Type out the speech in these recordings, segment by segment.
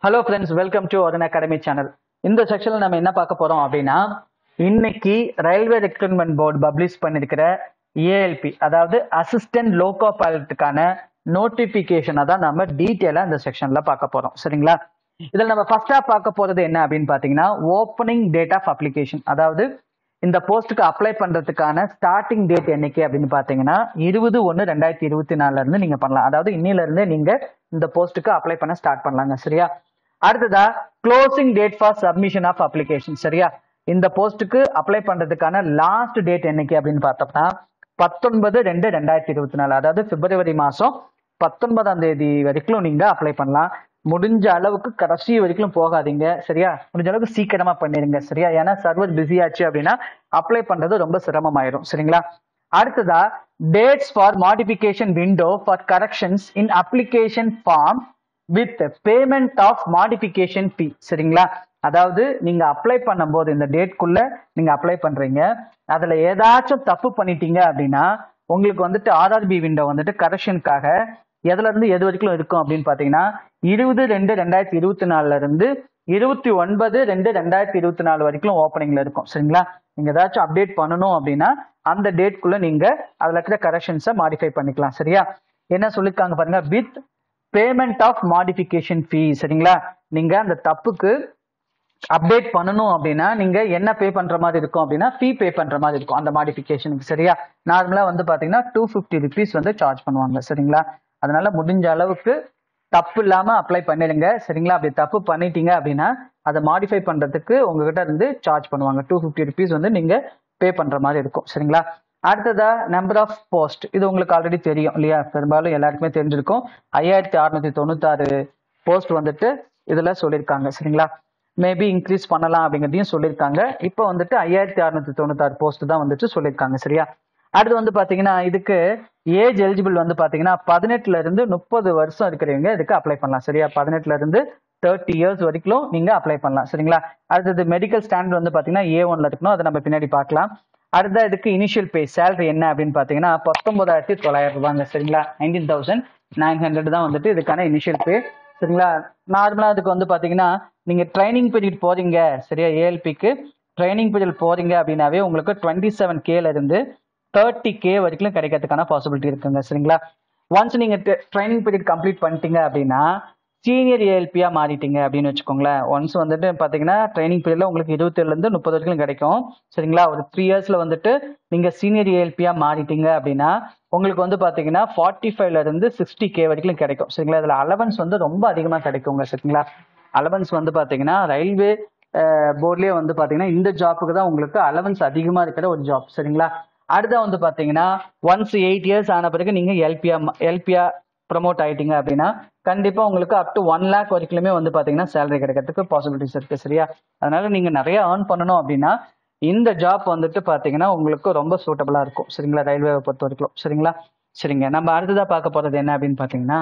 Hello friends welcome to ஒரன் academy channel இந்த செக்ஷன்ல நம்ம என்ன பார்க்க போறோம் அப்படின்னா இன்னைக்கு ரயில்வே ரெக்ரூட்மெண்ட் போர்டு பப்ளிஷ் பண்ணிருக்கிற ஏஎல்பி அதாவது அசிஸ்டன்ட் லோகோ பைலட்டுக்கான நோட்டிபிகேஷனை தான் நம்ம டீட்டெயிலாக இந்த செக்ஷன்ல பார்க்க போறோம் சரிங்களா இதில் நம்ம ஃபர்ஸ்டா பார்க்க போறது என்ன அப்படின்னு பார்த்தீங்கன்னா ஓப்பனிங் டேட் ஆஃப் அப்ளிகேஷன் அதாவது இந்த போஸ்ட்டுக்கு அப்ளை பண்றதுக்கான ஸ்டார்டிங் டேட் என்னைக்கு அப்படின்னு பாத்தீங்கன்னா இருபது ஒன்று ரெண்டாயிரத்தி இருபத்தி நாலுல இருந்து நீங்க பண்ணலாம் அதாவது இன்னில இருந்தே நீங்க இந்த போஸ்ட்டுக்கு அப்ளை பண்ண ஸ்டார்ட் பண்ணலாங்க சரியா அடுத்ததா closing date for submission of application சரியா இந்த போஸ்ட்டுக்கு அப்ளை பண்றதுக்கான லாஸ்ட் டேட் என்னைக்கு அப்படின்னு பார்த்தோம்னா பத்தொன்பது ரெண்டு ரெண்டாயிரத்தி இருபத்தி நாலு அதாவது பிப்ரவரி மாசம் பத்தொன்பதாம் தேதி வரைக்கும் நீங்க அப்ளை பண்ணலாம் முடிஞ்ச அளவுக்கு கடைசி வரைக்கும் போகாதீங்க சரியா முடிஞ்ச அளவுக்கு சீக்கிரமா பண்ணிருங்க சரியா ஏன்னா சர்வர் பிஸி ஆச்சு அப்படின்னா அப்ளை பண்றது ரொம்ப சிரமமாயிரும் சரிங்களா அடுத்ததா dates for modification window for corrections in application form with payment of modification fee சரிங்களா அதாவது நீங்க அப்ளை பண்ணும்போது இந்த டேட்குள்ள நீங்க அப்ளை பண்றீங்க அதுல ஏதாச்சும் தப்பு பண்ணிட்டீங்க அப்படின்னா உங்களுக்கு வந்துட்டு ஆர்ஆர்பி விண்டோ வந்துட்டு கரெக்ஷனுக்காக எதுல இருந்து எது வரைக்கும் இருக்கும் அப்படின்னு பாத்தீங்கன்னா இருபது ரெண்டு ரெண்டாயிரத்தி இருபத்தி நாலுல இருந்து இருபத்தி ஒன்பது ரெண்டு ரெண்டாயிரத்தி இருபத்தி நாலு வரைக்கும் ஓப்பனிங்ல இருக்கும் சரிங்களா நீங்க ஏதாச்சும் அப்டேட் பண்ணணும் அப்படின்னா அந்த டேட்குள்ள நீங்க அதுல இருக்கிற கரெக்ஷன்ஸை மாடிஃபை பண்ணிக்கலாம் சரியா என்ன சொல்லிருக்காங்க பாருங்க with payment of modification fee சரிங்களா நீங்க அந்த தப்புக்கு அப்டேட் பண்ணணும் அப்படின்னா நீங்க என்ன பே பண்ற மாதிரி இருக்கும் அப்படின்னா ஃபீ பே பண்ற மாதிரி இருக்கும் அந்த மாடிஃபிகேஷனுக்கு சரியா நார்மலா வந்து பாத்தீங்கன்னா டூ ஃபிஃப்டி ருபீஸ் வந்து சார்ஜ் பண்ணுவாங்க சரிங்களா அதனால முடிஞ்ச அளவுக்கு தப்பு இல்லாம அப்ளை பண்ணிடுங்க சரிங்களா அப்படி தப்பு பண்ணிட்டீங்க அப்படின்னா அதை மாடிஃபை பண்றதுக்கு உங்ககிட்ட இருந்து சார்ஜ் பண்ணுவாங்க டூ ஃபிஃப்டி ருபீஸ் வந்து நீங்க பே பண்ற மாதிரி இருக்கும் சரிங்களா அடுத்ததா நம்பர் ஆஃப் போஸ்ட் இது உங்களுக்கு ஆல்ரெடி தெரியும் இல்லையா பெரும்பாலும் எல்லாருக்குமே தெரிஞ்சிருக்கும் ஐயாயிரத்தி அறுநூத்தி தொண்ணூத்தாறு போஸ்ட் வந்துட்டு இதுல சொல்லியிருக்காங்க சரிங்களா மேபி இன்க்ரீஸ் பண்ணலாம் அப்படிங்கிறதையும் சொல்லியிருக்காங்க இப்போ வந்துட்டு ஐயாயிரத்தி அறுநூத்தி தொண்ணூத்தாறு போஸ்ட் தான் வந்துட்டு சொல்லியிருக்காங்க சரியா அடுத்து வந்து பாத்தீங்கன்னா இதுக்கு ஏஜ் எலிஜிபிள் வந்து பாத்தீங்கன்னா பதினெட்டுல இருந்து முப்பது வருஷம் இருக்கிறவங்க இதுக்கு அப்ளை பண்ணலாம் சரியா பதினெட்டுல இருந்து தேர்ட்டி இயர்ஸ் வரைக்கும் நீங்க அப்ளை பண்ணலாம் சரிங்களா அடுத்தது மெடிக்கல் ஸ்டாண்டர்ட் வந்து பாத்தீங்கன்னா ஏ ஒன்ல இருக்கணும் அதை நம்ம பின்னாடி பார்க்கலாம் அடுத்த இதுக்கு இனிஷியல் பே சேலரி என்ன அப்படின்னு பாத்தீங்கன்னா பத்தொன்பதாயிரத்தி தொள்ளாயிரம் ரூபாங்க சரிங்களா நைன்டீன் தௌசண்ட் நைன் ஹண்ட்ரட் தான் வந்துட்டு இதுக்கான இனிஷியல் பே சரிங்களா நார்மலா அதுக்கு வந்து பாத்தீங்கன்னா நீங்க ட்ரைனிங் பீரியட் போறீங்க சரியா ஏஎல்பிக்கு ட்ரைனிங் பீரியட் போறீங்க அப்படின்னாவே உங்களுக்கு டுவெண்ட்டி செவன் கேல இருந்து தேர்ட்டி கே வரைக்கும் கிடைக்கிறதுக்கான பாசிபிலிட்டி இருக்குங்க சரிங்களா ஒன்ஸ் நீங்க ட்ரைனிங் பீரியட் கம்ப்ளீட் பண்ணிட்டீங்க அப்படின்னா சீனியர் ஏஎல்பியா மாறிட்டீங்க அப்படின்னு வச்சுக்கோங்களேன் ஒன்ஸ் வந்துட்டு பாத்தீங்கன்னா ட்ரைனிங் பீரியட்ல உங்களுக்கு இருபத்தேழுல இருந்து முப்பது வரைக்கும் கிடைக்கும் சரிங்களா ஒரு த்ரீ இயர்ஸ்ல வந்துட்டு நீங்க சீனியர் ஏஎல்பியா மாறிட்டீங்க அப்படின்னா உங்களுக்கு வந்து பாத்தீங்கன்னா ஃபார்ட்டி ஃபைவ்ல இருந்து சிக்ஸ்டி கே வரைக்கும் கிடைக்கும் சரிங்களா இதுல அலவன்ஸ் வந்து ரொம்ப அதிகமா கிடைக்குங்க சரிங்களா அலவன்ஸ் வந்து பாத்தீங்கன்னா ரயில்வே போர்ட்லயே வந்து பாத்தீங்கன்னா இந்த ஜாப்புக்கு தான் உங்களுக்கு அலவன்ஸ் அதிகமா இருக்கிற ஒரு ஜாப் சரிங்களா அடுத்த வந்து பாத்தீங்கன்னா ஒன்ஸ் எயிட் இயர்ஸ் ஆன பிறகு நீங்க எல்பியா எல்பியா ப்ரமோட் ஆயிட்டீங்க அப்படின்னா கண்டிப்பா உங்களுக்கு அப் டு ஒன் லேக் வரைக்குமே வந்து பாத்தீங்கன்னா சேலரி கிடைக்கிறதுக்கு பாசிபிலிட்டிஸ் இருக்கு சரியா அதனால நீங்க நிறைய ஏர்ன் பண்ணணும் அப்படின்னா இந்த ஜாப் வந்துட்டு பாத்தீங்கன்னா உங்களுக்கு ரொம்ப சூட்டபிளா இருக்கும் சரிங்களா ரயில்வேவை பொறுத்த வரைக்கும் சரிங்களா சரிங்க நம்ம அடுத்ததா பார்க்க போறது என்ன அப்படின்னு பாத்தீங்கன்னா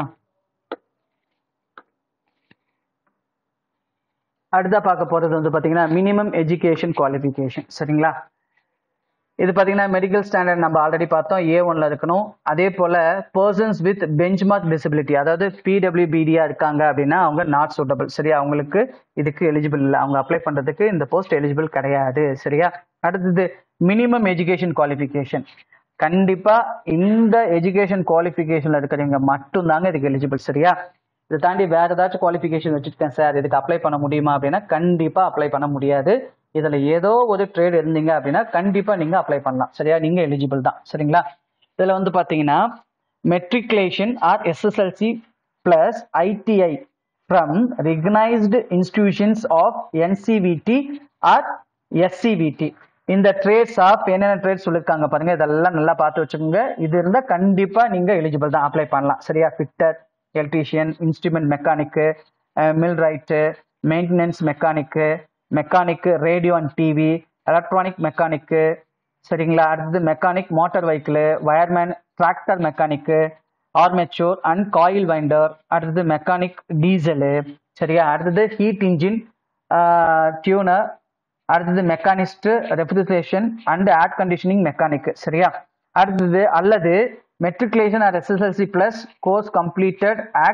அடுத்தா பார்க்க போறது வந்து பாத்தீங்கன்னா மினிமம் எஜுகேஷன் குவாலிஃபிகேஷன் சரிங்களா இது பார்த்தீங்கன்னா மெடிக்கல் ஸ்டாண்டர்ட் நம்ம ஆல்ரெடி பார்த்தோம் ஏ ஒன்ல இருக்கணும் அதே போல persons with benchmark disability அதாவது பிடபிள்யூபிடியா இருக்காங்க அப்படின்னா அவங்க நாட் சூட்டபிள் சரியா அவங்களுக்கு இதுக்கு எலிஜிபிள் இல்லை அவங்க அப்ளை பண்றதுக்கு இந்த போஸ்ட் எலிஜிபிள் கிடையாது சரியா அடுத்தது மினிமம் எஜுகேஷன் குவாலிஃபிகேஷன் கண்டிப்பா இந்த எஜுகேஷன் குவாலிஃபிகேஷன்ல இருக்கிறவங்க மட்டும்தாங்க இதுக்கு எலிஜிபிள் சரியா இதை தாண்டி வேற ஏதாச்சும் குவாலிஃபிகேஷன் வச்சுருக்கேன் சார் இதுக்கு அப்ளை பண்ண முடியுமா அப்படின்னா கண்டிப்பா அப்ளை பண்ண முடியாது இதுல ஏதோ ஒரு ட்ரேட் இருந்தீங்க அப்படின்னா கண்டிப்பா நீங்க அப்ளை பண்ணலாம் சரியா நீங்க எலிஜிபிள் தான் சரிங்களா இதுல வந்து பாத்தீங்கன்னா matriculation or SSLC plus ITI from recognised institutions of NCVT or SCVT இந்த ட்ரேட்ஸ் ஆஃப் என்னென்ன ட்ரேட்ஸ் சொல்லியிருக்காங்க பாருங்க இதெல்லாம் நல்லா பார்த்து வச்சுக்கோங்க இது இருந்தால் கண்டிப்பா நீங்க எலிஜிபிள் தான் அப்ளை பண்ணலாம் சரியா fitter electrician instrument mechanic mill wright maintenance mechanic mechanic radio and TV electronic mechanic சரிங்களா அடுத்தது mechanic motor vehicle wireman tractor mechanic armature and coil winder அடுத்தது மெக்கானிக் டீசலு சரியா அடுத்தது ஹீட் இன்ஜின் டியூனர் அடுத்தது machinist refrigeration and air conditioning mechanic சரியா அடுத்தது அல்லது matriculation or SSLC plus course completed at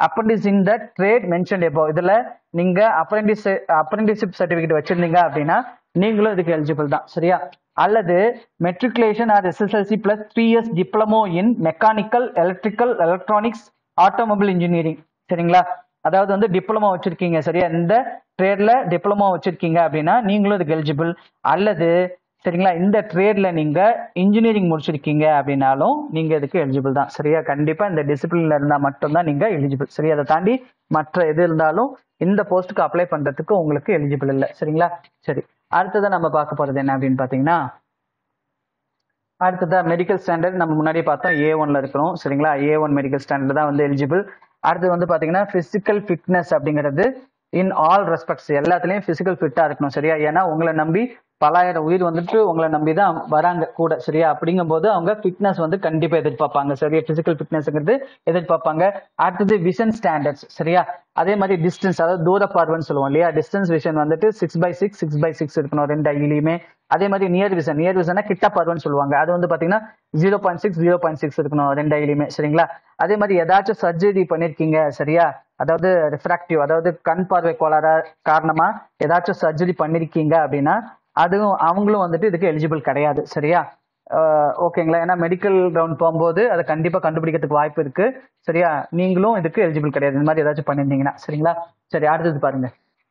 apprentice in the trade mentioned above இதுல நீங்க apprentice apprenticeship certificate வச்சிருந்தீங்க அப்படின்னா நீங்களும் இதுக்கு எலிஜிபிள் தான் சரியா அல்லது matriculation or SSLC plus three years diploma in mechanical electrical electronics automobile engineering சரிங்களா அதாவது வந்து டிப்ளமோ வச்சிருக்கீங்க சரியா இந்த ட்ரேட்ல டிப்ளமோ வச்சிருக்கீங்க அப்படின்னா நீங்களும் இதுக்கு எலிஜிபிள் அல்லது சரிங்களா இந்த ட்ரேட்ல நீங்க இன்ஜினியரிங் முடிச்சிருக்கீங்க அப்படின்னாலும் நீங்க இதுக்கு எலிஜிபிள் தான் சரியா கண்டிப்பா இந்த டிசிப்ளின்ல இருந்தா மட்டும்தான் நீங்க எலிஜிபிள் சரி அதை தாண்டி மற்ற எது இருந்தாலும் இந்த போஸ்ட்டுக்கு அப்ளை பண்றதுக்கு உங்களுக்கு எலிஜிபிள் இல்லை சரிங்களா சரி அடுத்ததா நம்ம பார்க்க போறது என்ன அப்படின்னு பாத்தீங்கன்னா அடுத்ததா மெடிக்கல் ஸ்டாண்டர்ட் நம்ம முன்னாடி பார்த்தோம் ஏ ஒன்ல இருக்கிறோம் சரிங்களா ஏ ஒன் மெடிக்கல் ஸ்டாண்டர்ட் தான் வந்து எலிஜிபிள் அடுத்து வந்து பாத்தீங்கன்னா பிசிக்கல் ஃபிட்னஸ் அப்படிங்கிறது இன் ஆல் ரெஸ்பெக்ட்ஸ் எல்லாத்துலயும் பிசிக்கல் ஃபிட்டா இருக்கணும் சரியா ஏன்னா உங்களை நம்பி பலாயிரம் உயிர் வந்துட்டு உங்களை நம்பி தான் வராங்க கூட சரியா அப்படிங்கும்போது அவங்க ஃபிட்னஸ் வந்து கண்டிப்பா எதிர்பார்ப்பாங்க சரியா பிசிக்கல் ஃபிட்னஸ்ங்கிறது எதிர்பார்ப்பாங்க அடுத்தது விஷன் ஸ்டாண்டர்ட்ஸ் சரியா அதே மாதிரி டிஸ்டன்ஸ் அதாவது தூர பார்வைன்னு சொல்லுவோம் இல்லையா டிஸ்டன்ஸ் விஷன் வந்துட்டு six by six six by six இருக்கணும் ரெண்டு ஐயிலையுமே அதே மாதிரி நியர் விஷன் நியர் விஷனா கிட்ட பார்வைன்னு சொல்லுவாங்க அது வந்து பாத்தீங்கன்னா zero point six zero point six இருக்கணும் ரெண்டு ஐயிலையுமே சரிங்களா அதே மாதிரி ஏதாச்சும் சர்ஜரி பண்ணிருக்கீங்க சரியா அதாவது ரிஃப்ராக்டிவ் அதாவது கண் பார்வை கோளாறு காரணமா ஏதாச்சும் சர்ஜரி பண்ணிருக்கீங்க அப்படின்னா அதுவும் அவங்களும் வந்துட்டு இதுக்கு எலிஜிபிள் கிடையாது சரியா ஓகேங்களா ஏன்னா மெடிக்கல் ரவுண்ட் போகும்போது அதை கண்டிப்பா கண்டுபிடிக்கிறதுக்கு வாய்ப்பு இருக்கு சரியா நீங்களும் இதுக்கு எலிஜிபிள் கிடையாது இந்த மாதிரி ஏதாச்சும் பண்ணியிருந்தீங்கன்னா சரிங்களா சரி அடுத்தது பாருங்க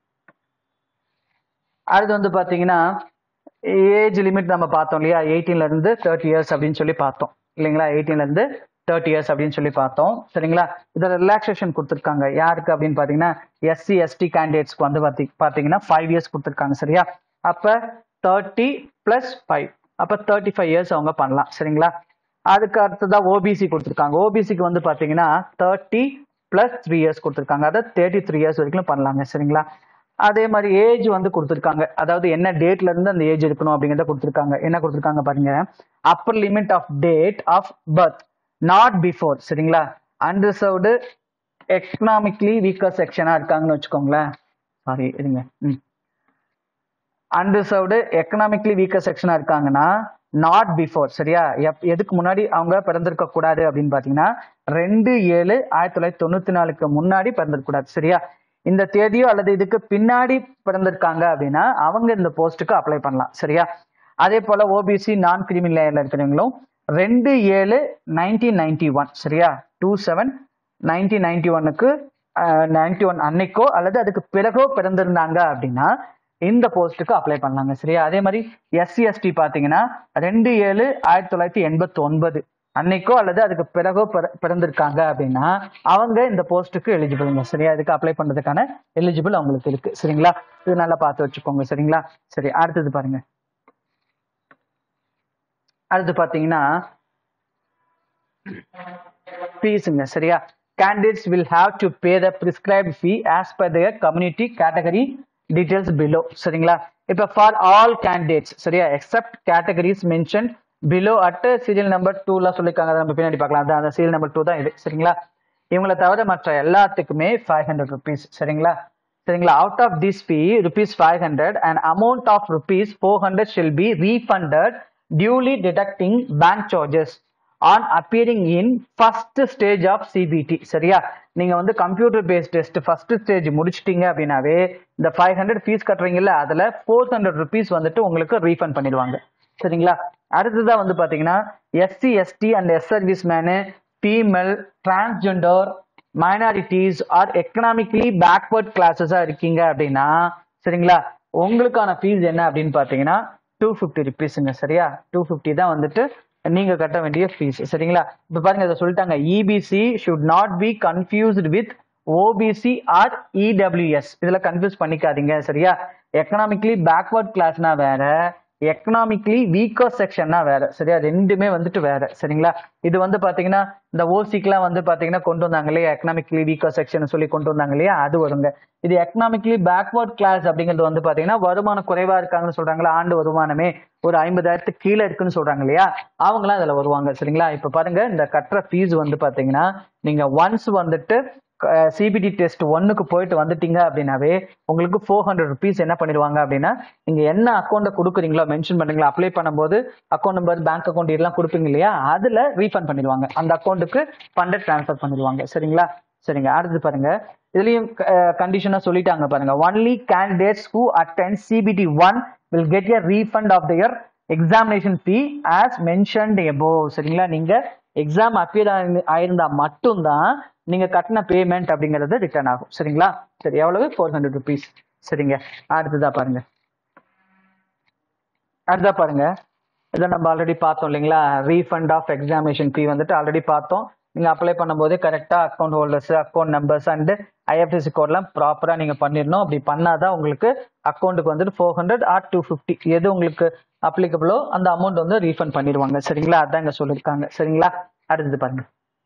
அடுத்து வந்து பாத்தீங்கன்னா ஏஜ் லிமிட் நம்ம பார்த்தோம் இல்லையா எயிட்டீன்ல இருந்து தேர்ட்டி இயர்ஸ் அப்படின்னு சொல்லி பார்த்தோம் இல்லைங்களா எயிட்டீன்ல இருந்து தேர்ட்டி இயர்ஸ் அப்படின்னு சொல்லி பார்த்தோம் சரிங்களா இதில் ரிலாக்ஸேஷன் கொடுத்துருக்காங்க யாருக்கு அப்படின்னு பார்த்தீங்கன்னா எஸ்சி எஸ்டி கேண்டிடேட்ஸ்க்கு வந்து பார்த்தி பார்த்தீங்கன்னா ஃபைவ் இயர்ஸ் கொடுத்துருக்காங்க சரியா அப்போ தேர்ட்டி ப்ளஸ் ஃபைவ் அப்போ தேர்ட்டி ஃபைவ் இயர்ஸ் அவங்க பண்ணலாம் சரிங்களா அதுக்கு அடுத்ததான் ஓபிசி கொடுத்துருக்காங்க ஓபிசிக்கு வந்து பார்த்தீங்கன்னா தேர்ட்டி ப்ளஸ் த்ரீ இயர்ஸ் கொடுத்துருக்காங்க அதை தேர்ட்டி த்ரீ இயர்ஸ் வரைக்கும் பண்ணலாங்க சரிங்களா அதே மாதிரி ஏஜ் வந்து கொடுத்துருக்காங்க அதாவது என்ன டேட்ல இருந்து அந்த ஏஜ் இருக்கணும் அப்படிங்கிறத கொடுத்துருக்காங்க என்ன கொடுத்துருக்காங்க பாருங்க upper limit of date of birth not before சரிங்களா அன்ரிசர்வ்டு எக்கனாமிக்லி வீக்கர் செக்ஷனா இருக்காங்கன்னு வச்சுக்கோங்களேன் சாரி இருங்க ம் அன்ரிசர்வ்டு எக்கனாமிக்லி வீக்கர் செக்ஷனா இருக்காங்கன்னா நாட் பிஃபோர் சரியா எப் எதுக்கு முன்னாடி அவங்க பிறந்திருக்க கூடாது அப்படின்னு பாத்தீங்கன்னா ரெண்டு ஏழு ஆயிரத்தி தொள்ளாயிரத்தி தொண்ணூத்தி நாலுக்கு முன்னாடி பிறந்திருக்க கூடாது சரியா இந்த தேதியோ அல்லது இதுக்கு பின்னாடி பிறந்திருக்காங்க அப்படின்னா அவங்க இந்த போஸ்ட்டுக்கு அப்ளை பண்ணலாம் சரியா அதே போல ஓபிசி நான் கிரிமினல் லேயர்ல இருக்கிறவங்களும் ரெண்டு ஏழு நைன்டீன் நைன்டி ஒன் சரியா டூ செவன் நைன்டீன் நைன்டி ஒன்னுக்கு நைன்டி ஒன் அன்னைக்கோ அல்லது அதுக்கு பிறகோ பிறந்திருந்தாங்க அப்படின்னா இந்த போஸ்ட்டுக்கு அப்ளை பண்ணலாங்க சரியா அதே மாதிரி எஸ்சி எஸ்டி பாத்தீங்கன்னா ரெண்டு ஏழு ஆயிரத்தி தொள்ளாயிரத்தி எண்பத்தி ஒன்பது அன்னைக்கோ அல்லது அதுக்கு பிறகோ பிற- பிறந்திருக்காங்க அப்படின்னா அவங்க இந்த போஸ்ட்டுக்கு எலிஜிபிள்ங்க சரியா இதுக்கு அப்ளை பண்றதுக்கான எலிஜிபிள் அவங்களுக்கு இருக்கு சரிங்களா இது நல்லா பார்த்து வச்சுக்கோங்க சரிங்களா சரி அடுத்தது பாருங்க அடுத்து பாத்தீங்கன்னா ஃபீஸுங்க சரியா candidates will have to pay the prescribed fee as per their community category details below சரிங்களா இப்ப for all candidates சரியா except categories mentioned below at serial number 2 ல சொல்லிருக்காங்க அதை நம்ம பின்னாடி பார்க்கலாம் அதான் அந்த serial number 2 தான் இது சரிங்களா இவங்களை தவிர மற்ற எல்லாத்துக்குமே ஃபைவ் ஹண்ட்ரட் ருபீஸ் சரிங்களா சரிங்களா out of this fee rupees five hundred and amount of rupees four hundred shall be refunded duly deducting bank charges on appearing in first stage of CBT சரியா நீங்க வந்து computer based test first stage முடிச்சிட்டீங்க அப்படின்னாவே இந்த five hundred fees கட்டுறீங்கல்ல அதுல four hundred rupees வந்துட்டு உங்களுக்கு refund பண்ணிடுவாங்க சரிங்களா அடுத்ததா வந்து பாத்தீங்கன்னா SC ST and ex servicemen female transgender minorities or economically backward கிளாஸஸா இருக்கீங்க அப்படின்னா சரிங்களா உங்களுக்கான ஃபீஸ் என்ன அப்படின்னு பாத்தீங்கன்னா டூ ஃபிஃப்டி ருபீஸுங்க சரியா டூ ஃபிஃப்டி தான் வந்துட்டு நீங்க கட்ட வேண்டிய ஃபீஸ் சரிங்களா இப்ப பாருங்க இதை சொல்லிட்டாங்க EBC should not be confused with OBC or EWS இதுல கன்ஃபியூஸ் பண்ணிக்காதீங்க சரியா எக்கனாமிக்கலி பேக்வர்ட் கிளாஸ்னா வேற எக்கனாமிக்கலி வீக்கர் செக்ஷன்னா வேற சரியா ரெண்டுமே வந்துட்டு வேற சரிங்களா இது வந்து பாத்தீங்கன்னா இந்த ஓசிக்கெல்லாம் வந்து பாத்தீங்கன்னா கொண்டு வந்தாங்க இல்லையா எக்கனாமிக்கலி வீக்கர் செக்ஷன் சொல்லி கொண்டு வந்தாங்க இல்லையா அது வருங்க இது எக்கனாமிக்கலி பேக்வர்ட் கிளாஸ் அப்படிங்கிறது வந்து பாத்தீங்கன்னா வருமானம் குறைவா இருக்காங்கன்னு சொல்றாங்களா ஆண்டு வருமானமே ஒரு ஐம்பதாயிரத்துக்கு கீழே இருக்குன்னு சொல்றாங்க இல்லையா அவங்களாம் இதுல வருவாங்க சரிங்களா இப்ப பாருங்க இந்த கட்டுற ஃபீஸ் வந்து பாத்தீங்கன்னா நீங்க ஒன்ஸ் வந்துட்டு சிபிடி டெஸ்ட் ஒன்னுக்கு போயிட்டு வந்துட்டீங்க அப்படின்னாவே உங்களுக்கு ஃபோர் ஹண்ட்ரட் ருபீஸ் என்ன பண்ணிடுவாங்க அப்படின்னா நீங்க என்ன அக்கௌண்ட்டை கொடுக்குறீங்களோ மென்ஷன் பண்றீங்களோ அப்ளை பண்ணும்போது அக்கௌண்ட் நம்பர் பேங்க் அக்கௌண்ட் இதெல்லாம் கொடுப்பீங்க இல்லையா அதுல ரீஃபண்ட் பண்ணிடுவாங்க அந்த அக்கௌண்ட்டுக்கு ஃபண்டை ட்ரான்ஸ்ஃபர் பண்ணிடுவாங்க சரிங்களா சரிங்க அடுத்து பாருங்க இதுலயும் கண்டிஷனா சொல்லிட்டாங்க பாருங்க only candidates who attend CBT one will get a refund of their examination fee as mentioned above சரிங்களா நீங்க எக்ஸாம் அப்பியர் ஆயிருந்தா மட்டும்தான் நீங்க கட்டின பேமெண்ட் அப்படிங்கிறது ரிட்டர்ன் ஆகும் சரிங்களா சரி எவ்வளவு ஃபோர் ஹண்ட்ரட் ருபீஸ் சரிங்க அடுத்ததா பாருங்க அடுத்தா பாருங்க இதை நம்ம ஆல்ரெடி பார்த்தோம் இல்லைங்களா ரீஃபண்ட் ஆஃப் எக்ஸாமினேஷன் ஃபீ வந்துட்டு ஆல்ரெடி பார்த்தோம் நீங்க அப்ளை பண்ணும்போது கரெக்டா account holders account numbers and IFSC கோட்லாம் ப்ராப்பரா நீங்க பண்ணிடணும் அப்படி பண்ணாதான் உங்களுக்கு அக்கௌண்ட்டுக்கு வந்துட்டு four hundred or two fifty எது உங்களுக்கு அப்ளிகபிளோ அந்த அமௌண்ட் வந்து ரீஃபண்ட் பண்ணிடுவாங்க சரிங்களா அதான் இங்க சொல்லியிருக்காங்க சரிங்களா அடுத்தது பாருங்க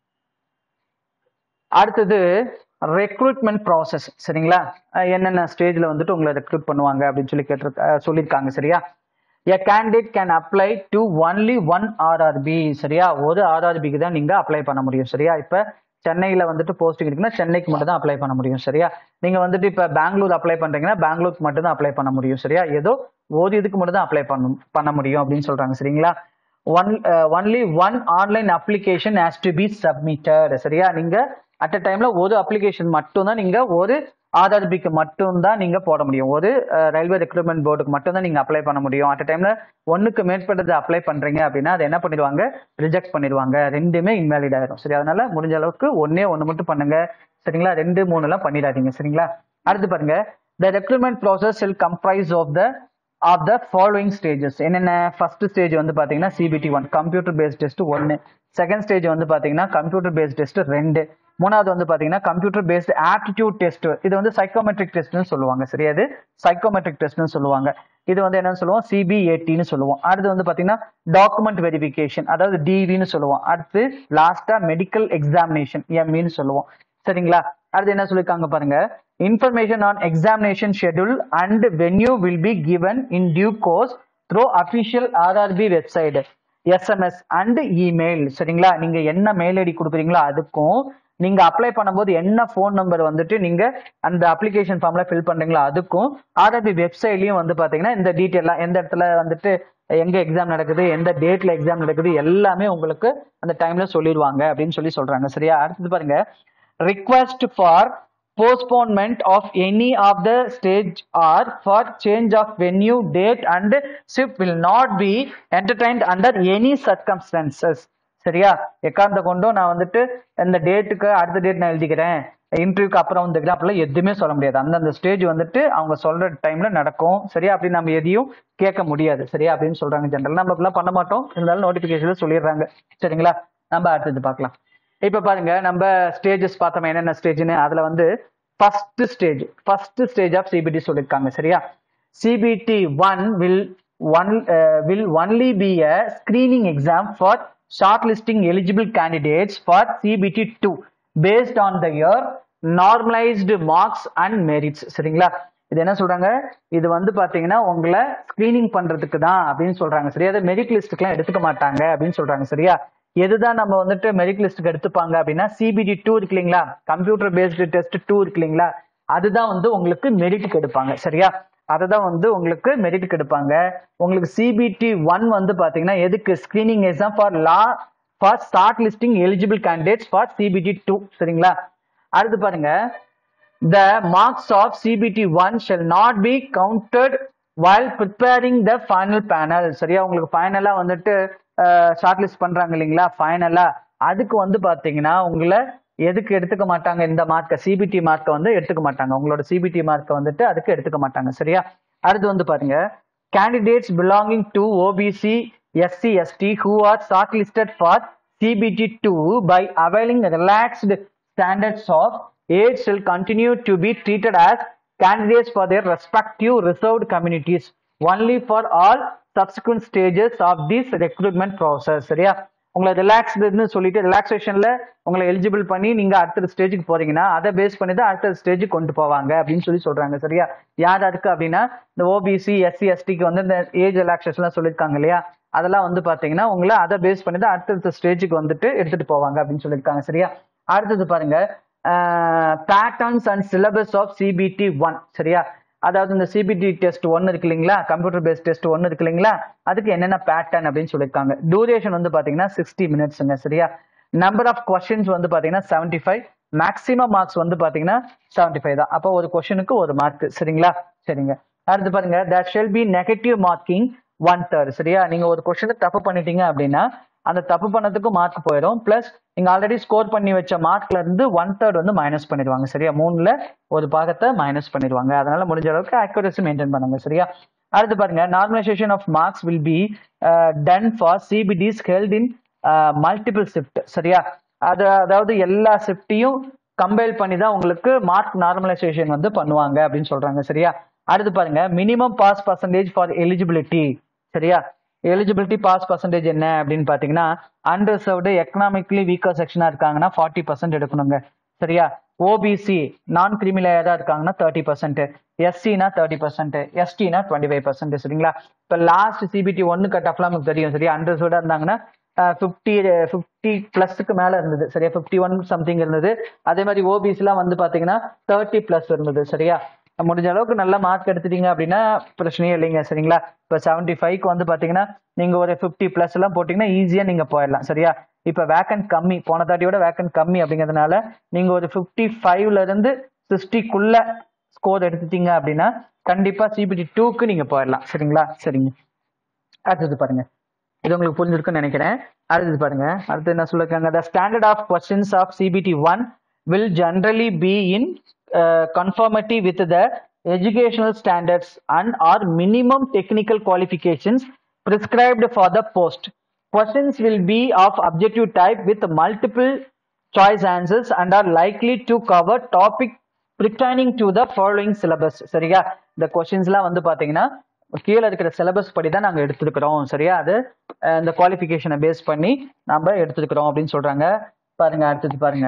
அடுத்தது ரெக்ரூட்மெண்ட் ப்ராசஸ் சரிங்களா அஹ் என்னென்ன ஸ்டேஜ்ல வந்துட்டு உங்களை ரெக்ரூட் பண்ணுவாங்க அப்படின்னு சொல்லி கேட்டிருக்க அஹ் சொல்லியிருக்காங்க சரியா a candidate can apply to only one RRB சரியா ஒரு ஆர்ஆர்பிக்கு தான் நீங்க அப்ளை பண்ண முடியும் சரியா இப்ப சென்னையில வந்துட்டு போஸ்டிங் இருக்குன்னா சென்னைக்கு மட்டும் தான் அப்ளை பண்ண முடியும் சரியா நீங்க வந்துட்டு இப்ப பெங்களூர் அப்ளை பண்றீங்கன்னா பெங்களூருக்கு மட்டும் தான் அப்ளை பண்ண முடியும் சரியா ஏதோ ஒரு இதுக்கு மட்டும் தான் அப்ளை பண்ண பண்ண முடியும் அப்படின்னு சொல்றாங்க சரிங்களா one only one online application has to be submitted சரியா நீங்க அட் அ டைம்ல ஒரு அப்ளிகேஷன் மட்டும் தான் நீங்க ஒரு ஆர்ஆர்பிக்கு மட்டும் தான் நீங்க போட முடியும் ஒரு ரயில்வே ரெக்ரூட்மெண்ட் போர்டுக்கு மட்டும் தான் நீங்க அப்ளை பண்ண முடியும் அட் அ டைம்ல ஒன்னுக்கு மேற்பட்டது அப்ளை பண்றீங்க அப்படின்னா அதை என்ன பண்ணிடுவாங்க ரிஜெக்ட் பண்ணிடுவாங்க ரெண்டுமே இன்வாலிட் ஆயிரும் சரி அதனால முடிஞ்ச அளவுக்கு ஒன்னே ஒன்னு மட்டும் பண்ணுங்க சரிங்களா ரெண்டு மூணு எல்லாம் பண்ணிடாதீங்க சரிங்களா அடுத்து பாருங்க the recruitment process will comprise of the of the following stages என்னென்ன ஃபர்ஸ்ட் ஸ்டேஜ் வந்து பாத்தீங்கன்னா CBT one computer based test ஒன்னு செகண்ட் ஸ்டேஜ் வந்து பாத்தீங்கன்னா கம்ப்யூட்டர் பேஸ்ட் டெஸ்ட் ரெண்டு மூணாவது வந்து பாத்தீங்கன்னா கம்ப்யூட்டர் பேஸ்ட் ஆப்டிடியூட் டெஸ்ட் இது வந்து சைக்கோமெட்ரிக் டெஸ்ட்னு சொல்லுவாங்க சரியா இது சைக்கோமெட்ரிக் டெஸ்ட்னு சொல்லுவாங்க இது வந்து என்னன்னு சொல்லுவோம் சிபிஏடின்னு சொல்லுவோம் அடுத்து வந்து பாத்தீங்கன்னா டாக்குமெண்ட் வெரிஃபிகேஷன் அதாவது டிவின்னு சொல்லுவோம் அடுத்து லாஸ்டா மெடிக்கல் எக்ஸாமினேஷன் எம்இன்னு சொல்லுவோம் சரிங்களா அடுத்து என்ன சொல்லிருக்காங்க பாருங்க information on examination schedule and venue will be given in due course through official RRB website SMS and email சரிங்களா நீங்க என்ன மெயில் ஐடி கொடுக்குறீங்களோ அதுக்கும் நீங்க அப்ளை பண்ணும்போது என்ன ஃபோன் நம்பர் வந்துட்டு நீங்க அந்த அப்ளிகேஷன் ஃபார்ம்ல ஃபில் பண்றீங்களோ அதுக்கும் ஆர்ஆர்பி வெப்சைட்லயும் வந்து பாத்தீங்கன்னா இந்த டீட்டெயிலாம் எந்த இடத்துல வந்துட்டு எங்க எக்ஸாம் நடக்குது எந்த டேட்ல எக்ஸாம் நடக்குது எல்லாமே உங்களுக்கு அந்த டைம்ல சொல்லிடுவாங்க அப்படின்னு சொல்லி சொல்றாங்க சரியா அடுத்தது பாருங்க request for postponement of any of the stage or for change of venue date and shift will not be entertained under any circumstances சரியா எக்காந்த கொண்டும் நான் வந்துட்டு இந்த டேட்டுக்கு அடுத்த டேட் நான் எழுதிக்கிறேன் இன்டர்வியூக்கு அப்புறம் வந்துக்கிறேன் அப்படிலாம் எதுவுமே சொல்ல முடியாது அந்தந்த ஸ்டேஜ் வந்துட்டு அவங்க சொல்ற டைம்ல நடக்கும் சரியா அப்படி நம்ம எதையும் கேட்க முடியாது சரியா அப்படின்னு சொல்றாங்க ஜென்ரல் நம்ம அப்படிலாம் பண்ண மாட்டோம் இருந்தாலும் நோட்டிபிகேஷன்ல சொல்லிடுறாங்க சரிங்களா நம்ம அடுத்தது பார்க்கலாம் இப்ப பாருங்க நம்ம ஸ்டேஜஸ் பார்த்தோம் என்னென்ன ஸ்டேஜ்னு அதுல வந்து first stage first stage of CBT சொல்லியிருக்காங்க சரியா CBT one will one will only be a screening exam for short listing eligible candidates for CBT two based on the year normalised marks and merits சரிங்களா இது என்ன சொல்றாங்க இது வந்து பாத்தீங்கன்னா உங்களை ஸ்கிரீனிங் பண்றதுக்கு தான் அப்படின்னு சொல்றாங்க சரியா அதை மெரிட் லிஸ்ட்டுக்குலாம் எடுத்துக்க மாட்டாங்க அப்படின்னு சொல்றாங்க சரியா எதுதான் நம்ம வந்துட்டு மெரிட் லிஸ்ட்டுக்கு எடுத்துப்பாங்க அப்படின்னா சிபிடி டூ இருக்கு இல்லைங்களா கம்ப்யூட்டர் பேஸ்டு டெஸ்ட் டூ இருக்கு இல்லைங்களா அதுதான் வந்து உங்களுக்கு மெரிட்டுக்கு எடுப்பாங்க சரியா அதுதான் வந்து உங்களுக்கு மெரிட்டுக்கு எடுப்பாங்க உங்களுக்கு சிபிடி ஒன் வந்து பாத்தீங்கன்னா எதுக்கு screening exam for law for start listing eligible candidates for CBT two சரிங்களா அடுத்து பாருங்க the marks of CBT one shall not be counted while preparing the final panel சரியா உங்களுக்கு ஃபைனலா வந்துட்டு ஷார்ட் லிஸ்ட் பண்றாங்க இல்லைங்களா ஃபைனலா அதுக்கு வந்து பாத்தீங்கன்னா உங்களை எதுக்கு எடுத்துக்க மாட்டாங்க இந்த மார்க்கை சிபிடி மார்க்கை வந்து எடுத்துக்க மாட்டாங்க உங்களோட சிபிடி மார்க்கை வந்துட்டு அதுக்கு எடுத்துக்க மாட்டாங்க சரியா அடுத்து வந்து பாருங்க candidates belonging to OBC SC ST who are shortlisted for CBT two by availing relaxed standards of age shall continue to be treated as candidates for their respective reserved communities only for all subsequent stages of this recruitment process சரியா உங்களை ரிலாக்ஸ்டுன்னு சொல்லிட்டு ரிலாக்ஸேஷன்ல உங்களை eligible பண்ணி நீங்க அடுத்த ஸ்டேஜுக்கு போறீங்கன்னா அதை பேஸ் பண்ணி தான் அடுத்த ஸ்டேஜுக்கு கொண்டு போவாங்க அப்படின்னு சொல்லி சொல்றாங்க சரியா யார் யாருக்கு அப்படின்னா இந்த ஓபிசி எஸ்சி எஸ்டிக்கு வந்து இந்த ஏஜ் ரிலாக்ஸேஷன்லாம் சொல்லியிருக்காங்க இல்லையா அதெல்லாம் வந்து பாத்தீங்கன்னா உங்களை அதை பேஸ் பண்ணி தான் அடுத்தடுத்த ஸ்டேஜுக்கு வந்துட்டு எடுத்துட்டு போவாங்க அப்படின்னு சொல்லியிருக்காங்க சரியா அடுத்தது பாருங்க patterns and syllabus of CBT one சரியா அதாவது இந்த சிபிடி டெஸ்ட் ஒன்னு இருக்கு இல்லைங்களா கம்ப்யூட்டர் பேஸ்ட் டெஸ்ட் ஒன்னு இருக்கு இல்லைங்களா அதுக்கு என்னென்ன பேட்டர்ன் அப்படின்னு சொல்லியிருக்காங்க டூரேஷன் வந்து பாத்தீங்கன்னா சிக்ஸ்டி மினிட்ஸ்ங்க சரியா நம்பர் ஆஃப் கொஸ்டின்ஸ் வந்து பாத்தீங்கன்னா செவன்டி ஃபைவ் மேக்ஸிமம் மார்க்ஸ் வந்து பாத்தீங்கன்னா செவன்டி ஃபைவ் தான் அப்போ ஒரு கொஸ்டினுக்கு ஒரு மார்க் சரிங்களா சரிங்க அடுத்து பாருங்க there shall be negative marking one third சரியா நீங்க ஒரு கொஸ்டின் தப்பு பண்ணிட்டீங்க அப்படின்னா அந்த தப்பு பண்ணதுக்கு மார்க் போயிடும் பிளஸ் நீங்க ஆல்ரெடி ஸ்கோர் பண்ணி வச்ச மார்க்ல இருந்து ஒன் தேர்ட் வந்து மைனஸ் பண்ணிடுவாங்க சரியா மூணுல ஒரு பாகத்தை மைனஸ் பண்ணிடுவாங்க அதனால முடிஞ்ச அளவுக்கு அக்யூரசி மெயின்டைன் பண்ணுங்க சரியா அடுத்து பாருங்க normalisation of marks will be done for CBTs held in multiple shift சரியா அது அதாவது எல்லா ஷிஃப்டையும் கம்பைல் பண்ணி தான் உங்களுக்கு மார்க் நார்மலைசேஷன் வந்து பண்ணுவாங்க அப்படின்னு சொல்றாங்க சரியா அடுத்து பாருங்க minimum pass percentage for eligibility சரியா எலிஜிபிலிட்டி பாஸ் பர்சன்டேஜ் என்ன அப்படின்னு பாத்தீங்கன்னா அன்ரிசர்வ்டு எக்கனாமிக்கலி வீக்கர் செக்ஷனா இருக்காங்கன்னா ஃபார்ட்டி பர்சன்ட் எடுக்கணுங்க சரியா ஓபிசி நான் கிரிமிலேயரா இருக்காங்கன்னா தேர்ட்டி பர்சன்ட் எஸ்சினா தேர்ட்டி பர்சன்ட் எஸ்டினா டுவெண்ட்டி ஃபைவ் பர்சன்ட் சரிங்களா இப்போ லாஸ்ட் சிபிடி ஒன்னு கட் ஆஃப்லாம் நமக்கு தெரியும் சரியா அன்ரிசர்வ்டா இருந்தாங்கன்னா ஃபிஃப்டி ஃபிஃப்டி பிளஸ்க்கு மேல இருந்தது சரியா ஃபிஃப்டி ஒன் சம்திங் இருந்தது அதே மாதிரி ஓபிசிலாம் வந்து பாத்தீங்கன்னா தேர்ட்டி பிளஸ் இருந்தது சரியா முடிஞ்ச அளவுக்கு நல்ல மார்க் எடுத்துட்டீங்க அப்படின்னா பிரச்சனையே இல்லைங்க சரிங்களா இப்போ செவன்டி ஃபைவ்க்கு வந்து பாத்தீங்கன்னா நீங்க ஒரு ஃபிஃப்டி பிளஸ் எல்லாம் போட்டீங்கன்னா ஈஸியா நீங்க போயிடலாம் சரியா இப்போ வேக்கன்ட் கம்மி போன தாட்டியோட வேக்கன்ட் கம்மி அப்படிங்கிறதுனால நீங்க ஒரு ஃபிஃப்டி ஃபைவ்ல இருந்து சிக்ஸ்டிக்குள்ள ஸ்கோர் எடுத்துட்டீங்க அப்படின்னா கண்டிப்பா சிபிடி டூக்கு நீங்க போயிடலாம் சரிங்களா சரிங்க அடுத்தது பாருங்க இது உங்களுக்கு புரிஞ்சிருக்குன்னு நினைக்கிறேன் அடுத்தது பாருங்க அடுத்து என்ன சொல்லிருக்காங்க the standard of questions of CBT one will generally be in conformity with the educational standards and or minimum technical qualifications prescribed for the post. Questions will be of objective type with multiple choice answers and are likely to cover topic pertaining to the following syllabus. சரியா இந்த கொஸ்டின்ஸ்லாம் வந்து பாத்தீங்கன்னா கீழே இருக்கிற syllabus படி தான் நாங்க எடுத்திருக்கிறோம் சரியா அது அஹ், இந்த குவாலிஃபிகேஷனை பேஸ் பண்ணி நம்ம எடுத்திருக்கிறோம் அப்படின்னு சொல்றாங்க பாருங்க அடுத்தது பாருங்க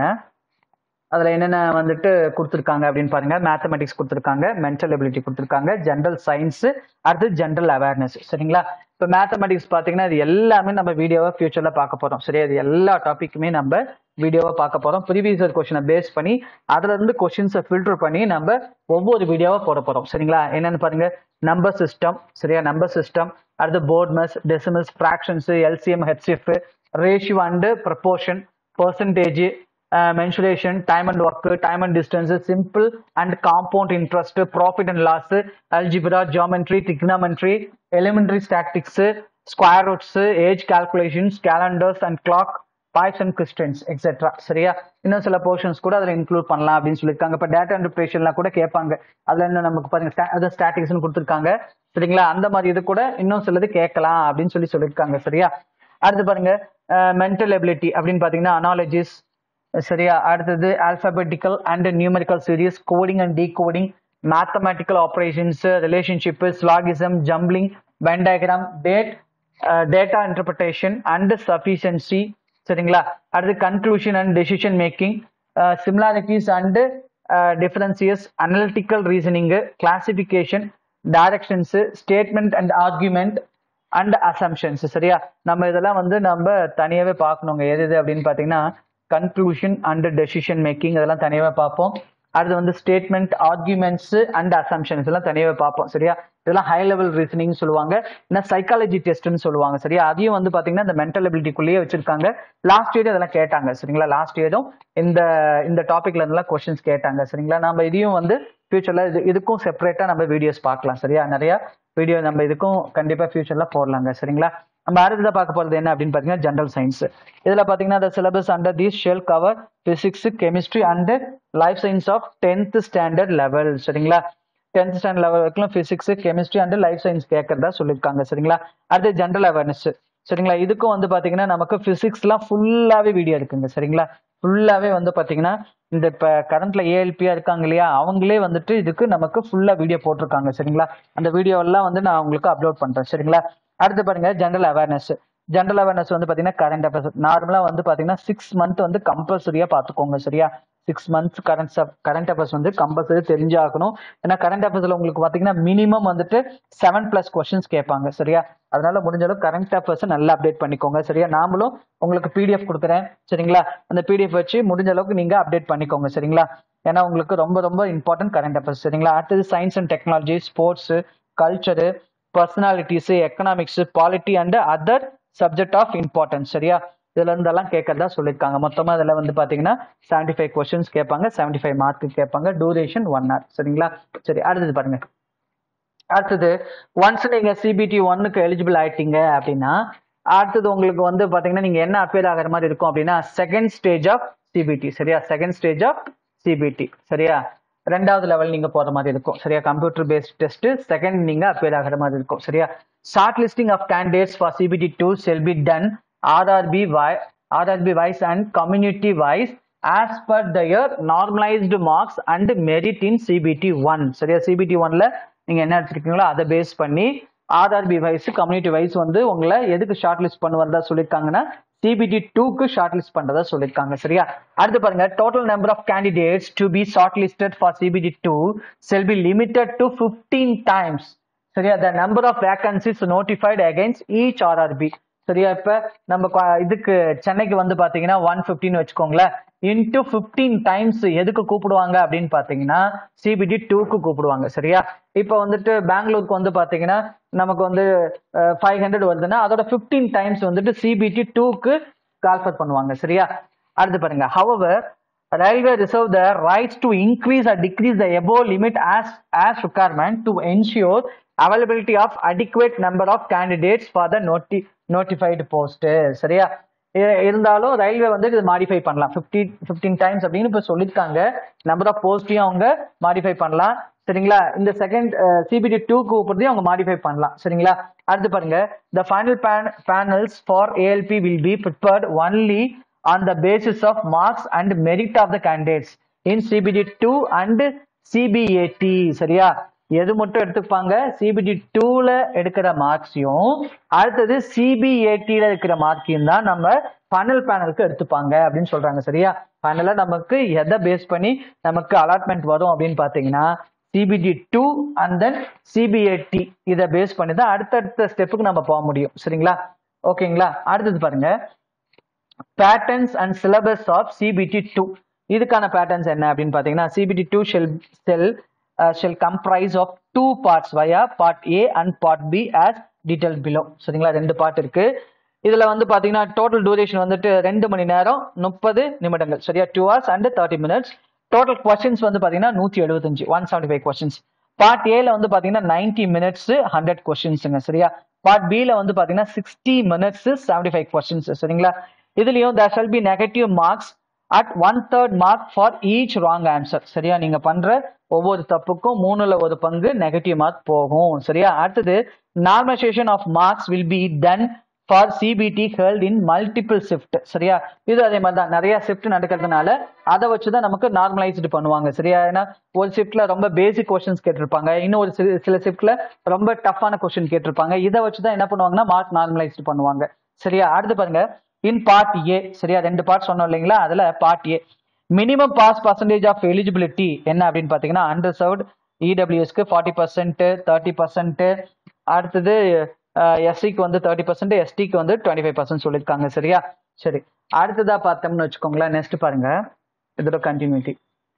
அதுல என்னென்ன வந்துட்டு கொடுத்துருக்காங்க அப்படின்னு பாருங்க மேத்தமெட்டிக்ஸ் கொடுத்துருக்காங்க மென்டல் எபிலிட்டி கொடுத்துருக்காங்க ஜென்ரல் சயின்ஸ் அடுத்து ஜென்ரல் அவேர்னஸ் சரிங்களா இப்போ மேத்தமெட்டிக்ஸ் பார்த்தீங்கன்னா இது எல்லாமே நம்ம வீடியோவை ஃபியூச்சர்ல பார்க்க போறோம் சரியா இது எல்லா டாபிக்குமே நம்ம வீடியோவை பார்க்க போறோம் ப்ரீவியஸ் இயர் கொஸ்டினை பேஸ் பண்ணி அதுல இருந்து கொஸ்டின்ஸை ஃபில்டர் பண்ணி நம்ம ஒவ்வொரு வீடியோவா போட போறோம் சரிங்களா என்னன்னு பாருங்க நம்பர் சிஸ்டம் சரியா நம்பர் சிஸ்டம் அடுத்து BODMAS decimals fractions LCM HF ratio and proportion percentage mensuration time and work time and distance simple and compound interest profit and loss algebra geometry trigonometry elementary statistics square roots age calculations calendars and clock pipes and cisterns etcetera சரியா இன்னும் சில portions கூட அதில் include பண்ணலாம் அப்படின்னு சொல்லியிருக்காங்க இப்போ data இன்டர்பிரேஷன்லாம் கூட கேட்பாங்க அதில் இன்னும் நமக்கு பாருங்க sta- அது ஸ்டாட்டிக்ஸ்னு கொடுத்துருக்காங்க சரிங்களா அந்த மாதிரி இது கூட இன்னும் சிலது கேட்கலாம் அப்படின்னு சொல்லி சொல்லியிருக்காங்க சரியா அடுத்து பாருங்க மென்டல் எபிலிட்டி அப்படின்னு பார்த்தீங்கன்னா அனாலஜிஸ் சரியா அடுத்தது alphabetical and numerical series coding and decoding mathematical operations relationship syllogism jumbling Venn diagram date data interpretation and sufficiency சரிங்களா அடுத்து conclusion and decision making similarities and differences analytical reasoning classification directions statement and argument and assumptions சரியா நம்ம இதெல்லாம் வந்து நம்ம தனியாவே பார்க்கணுங்க எது எது அப்படின்னு பார்த்தீங்கன்னா கன்க்ளூஷன் அண்ட் டெசிஷன் மேக்கிங் இதெல்லாம் தனியாவே பார்ப்போம் அடுத்து வந்து ஸ்டேட்மெண்ட் ஆர்குமெண்ட்ஸ் அண்ட் அசம்ஷன்ஸ் எல்லாம் தனியாவே பார்ப்போம் சரியா இதெல்லாம் ஹை லெவல் ரீசனிங் சொல்லுவாங்க என்ன சைக்காலஜி டெஸ்ட்னு சொல்லுவாங்க சரியா அதையும் வந்து பாத்தீங்கன்னா இந்த மென்டல் எபிலிட்டிக்குள்ளேயே வச்சிருக்காங்க லாஸ்ட் இயர் அதெல்லாம் கேட்டாங்க சரிங்களா லாஸ்ட் இயரும் இந்த இந்த டாபிக்ல இருந்தெல்லாம் கொஸ்டின்ஸ் கேட்டாங்க சரிங்களா நம்ம இதையும் வந்து ஃபியூச்சர்ல இது இதுக்கும் செப்பரேட்டா நம்ம வீடியோஸ் பார்க்கலாம் சரியா நிறைய வீடியோ நம்ம இதுக்கும் கண்டிப்பா ஃபியூச்சர்ல போடலாங்க சரிங்களா நம்ம அடுத்ததா பார்க்க போறது என்ன அப்படின்னு பாத்தீங்கன்னா ஜென்ரல் சயின்ஸ் இதுல பாத்தீங்கன்னா the syllabus under these shall cover physics chemistry and life science of 10th standard level சரிங்களா டென்த் ஸ்டாண்டர்ட் லெவல் வரைக்கும் physics chemistry and life science கேட்கறதா சொல்லியிருக்காங்க சரிங்களா அடுத்து ஜென்ரல் அவேர்னஸ் சரிங்களா இதுக்கும் வந்து பாத்தீங்கன்னா நமக்கு பிசிக்ஸ்லாம் ஃபுல்லாவே வீடியோ இருக்குங்க சரிங்களா ஃபுல்லாவே வந்து பாத்தீங்கன்னா இந்த இப்ப கரண்ட்ல ஏஎல்பியா இருக்காங்க இல்லையா அவங்களே வந்துட்டு இதுக்கு நமக்கு ஃபுல்லா வீடியோ போட்டிருக்காங்க சரிங்களா அந்த வீடியோ எல்லாம் வந்து நான் உங்களுக்கு அப்லோட் பண்றேன் சரிங்களா அடுத்து பாருங்க ஜென்ரல் அவேர்னஸ் ஜென்ரல் அவேர்னஸ் வந்து பாத்தீங்கன்னா கரண்ட் அஃபேர்ஸ் நார்மலா வந்து பாத்தீங்கன்னா சிக்ஸ் மந்த் வந்து கம்பல்சரியா பாத்துக்கோங்க சரியா six months current current affairs வந்து கம்பல்சரி தெரிஞ்சாகணும் ஏன்னா கரண்ட் அஃபேர்ஸ்ல உங்களுக்கு பாத்தீங்கன்னா மினிமம் வந்துட்டு செவன் பிளஸ் கொஸ்டின்ஸ் கேட்பாங்க சரியா அதனால முடிஞ்ச அளவு கரண்ட் அஃபேர்ஸ் நல்லா அப்டேட் பண்ணிக்கோங்க சரியா நாமளும் உங்களுக்கு பிடிஎஃப் கொடுக்குறேன் சரிங்களா அந்த பிடிஎஃப் வச்சு முடிஞ்ச அளவுக்கு நீங்க அப்டேட் பண்ணிக்கோங்க சரிங்களா ஏன்னா உங்களுக்கு ரொம்ப ரொம்ப இம்பார்ட்டன்ட் கரண்ட் அஃபேர்ஸ் சரிங்களா அடுத்தது science and technology sports culture personalities economics polity and other subject of importance சரியா இதுல இருந்தெல்லாம் கேட்கறதா சொல்லியிருக்காங்க மொத்தமா இதுல வந்து பாத்தீங்கன்னா செவன்டி ஃபைவ் கொஸ்டின்ஸ் கேட்பாங்க செவன்டி ஃபைவ் மார்க் கேட்பாங்க டூரேஷன் ஒன் ஹவர் சரிங்களா சரி அடுத்தது பாருங்க அடுத்தது ஒன்ஸ் நீங்க சிபிடி ஒன்னுக்கு எலிஜிபிள் ஆயிட்டீங்க அப்படின்னா அடுத்தது உங்களுக்கு வந்து பாத்தீங்கன்னா நீங்க என்ன அப்பியர் ஆகிற மாதிரி இருக்கும் அப்படின்னா செகண்ட் ஸ்டேஜ் ஆஃப் சிபிடி சரியா செகண்ட் ஸ்டேஜ் ஆஃப் சிபிடி சரியா ரெண்டாவது லெவல் நீங்க போற மாதிரி இருக்கும் சரியா கம்ப்யூட்டர் பேஸ்ட் டெஸ்ட் செகண்ட் நீங்க அப்பியர் ஆகிற மாதிரி இருக்கும் சரியா short listing of candidates for CBT two shall be done RRB RRB wise and community wise as per their normalised marks and merit in CBT one சரியா சிபிடி ஒன்ல நீங்க என்ன எடுத்துருக்கீங்களோ அதை பேஸ் பண்ணி ஆர்ஆர்பி வைஸ் கம்யூனிட்டி வைஸ் வந்து உங்களை எதுக்கு ஷார்ட் லிஸ்ட் பண்ணுவதா சொல்லியிருக்காங்கன்னா சிபிடி டூக்கு ஷார்ட் லிஸ்ட் பண்றதா சொல்லியிருக்காங்க சரியா அடுத்து பாருங்க total number of candidates to be short listed for CBT two shall be limited to fifteen times சரியா the number of vacancies notified against each RRB சரியா இப்ப நம்ம கொ- இதுக்கு சென்னைக்கு வந்து பாத்தீங்கன்னா ஒன் பிப்டின்னு வச்சுக்கோங்களேன் இன்டூ பிப்டீன் டைம்ஸ் எதுக்கு கூப்பிடுவாங்க அப்படின்னு பாத்தீங்கன்னா சிபிடி டூக்கு கூப்பிடுவாங்க சரியா இப்ப வந்துட்டு பெங்களூருக்கு வந்து பாத்தீங்கன்னா நமக்கு வந்து ஃபைவ் ஹண்ட்ரட் வருதுன்னா அதோட பிப்டீன் டைம்ஸ் வந்துட்டு சிபிடி டூக்கு கால்ஃபர் பண்ணுவாங்க சரியா அடுத்து பாருங்க however railway reserve the rights to increase or decrease the above limit as as requirement to ensure availability of adequate number of candidates for the noti notified post சரியா இ- இருந்தாலும் railway வந்து இது modify பண்ணலாம் 50 fifteen times அப்படின்னு இப்ப சொல்லியிருக்காங்க number of போஸ்டையும் அவங்க modify பண்ணலாம் சரிங்களா இந்த செகண்ட் சிபிடி டூ கூப்பிடுறதையும் அவங்க மாடிஃபை பண்ணலாம் சரிங்களா அடுத்து பாருங்க the final panels for ALP will be prepared only on the basis of marks and merit of the candidates in CBD 2 and CBAT சரியா எது மட்டும் எடுத்துப்பாங்க சிபிடி டூல எடுக்கிற மார்க்ஸையும் அடுத்தது சிபிஏடில இருக்கிற மார்க்கையும் தான் நம்ம ஃபனல் பேனலுக்கு எடுத்துப்பாங்க அப்படின்னு சொல்றாங்க சரியா ஃபைனலா நமக்கு எதை பேஸ் பண்ணி நமக்கு அலாட்மெண்ட் வரும் அப்படின்னு பாத்தீங்கன்னா CBT two and then CBAT இதை பேஸ் பண்ணி தான் அடுத்தடுத்த ஸ்டெப்புக்கு நம்ம போக முடியும் சரிங்களா ஓகேங்களா அடுத்தது பாருங்க patterns and syllabus of CBT two இதுக்கான பேட்டர்ன்ஸ் என்ன அப்படின்னு பார்த்தீங்கன்னா CBT two shall shall shall comprise of two parts via part A and part B as detail below சரிங்களா ரெண்டு பார்ட் இருக்கு இதுல வந்து பாத்தீங்கன்னா டோட்டல் டூரேஷன் வந்துட்டு ரெண்டு மணி நேரம் முப்பது நிமிடங்கள் சரியா two hours and thirty minutes total questions வந்து பாத்தீங்கன்னா நூத்தி எழுபத்தஞ்சு one seventy five questions part ஏல வந்து பாத்தீங்கன்னா நைன்டி மினிட்ஸ் ஹண்ட்ரட் கொஸ்டின்ஸுங்க சரியா பார்ட் பில வந்து பாத்தீங்கன்னா sixty minutes seventy five questions சரிங்களா இதுலயும் there shall be negative marks at one third mark for each wrong answer சரியா நீங்க பண்ற ஒவ்வொரு தப்புக்கும் மூணுல ஒரு பங்கு நெகட்டிவ் மார்க் போகும் சரியா அடுத்தது normalisation of marks will be done for CBT held in multiple shift சரியா இது அதே மாதிரி தான் நிறைய ஷிஃப்ட் நடக்கிறதுனால அதை வச்சு தான் நமக்கு நார்மலைஸ்டு பண்ணுவாங்க சரியா ஏன்னா ஒரு ஷிஃப்ட்ல ரொம்ப பேசிக் கொஸ்டின்ஸ் கேட்டிருப்பாங்க இன்னும் ஒரு சில சில ஷிஃப்ட்ல ரொம்ப டஃப்பான கொஸ்டின் கேட்டிருப்பாங்க இதை வச்சு தான் என்ன பண்ணுவாங்கன்னா மார்க் நார்மலைஸ்டு பண்ணுவாங்க சரியா அடுத்து பாருங்க இன் பார்ட் ஏ சரியா ரெண்டு பார்ட் சொன்னோம் இல்லைங்களா அதுல part A minimum pass percentage of eligibility என்ன அப்படின்னு பாத்தீங்கன்னா அண்டர்சர்வ்ட் இடபிள்யூஎஸ்க்கு ஃபார்ட்டி பர்சன்ட் தேர்ட்டி பர்சன்ட் அடுத்தது எஸ்சிக்கு வந்து தேர்ட்டி பர்சன்ட் எஸ்டிக்கு வந்து டுவெண்ட்டி ஃபைவ் பர்சன்ட் சொல்லியிருக்காங்க சரியா சரி அடுத்ததா பார்த்தோம்னு வச்சுக்கோங்களேன் நெக்ஸ்ட் பாருங்க இதோட கண்டினியூட்டி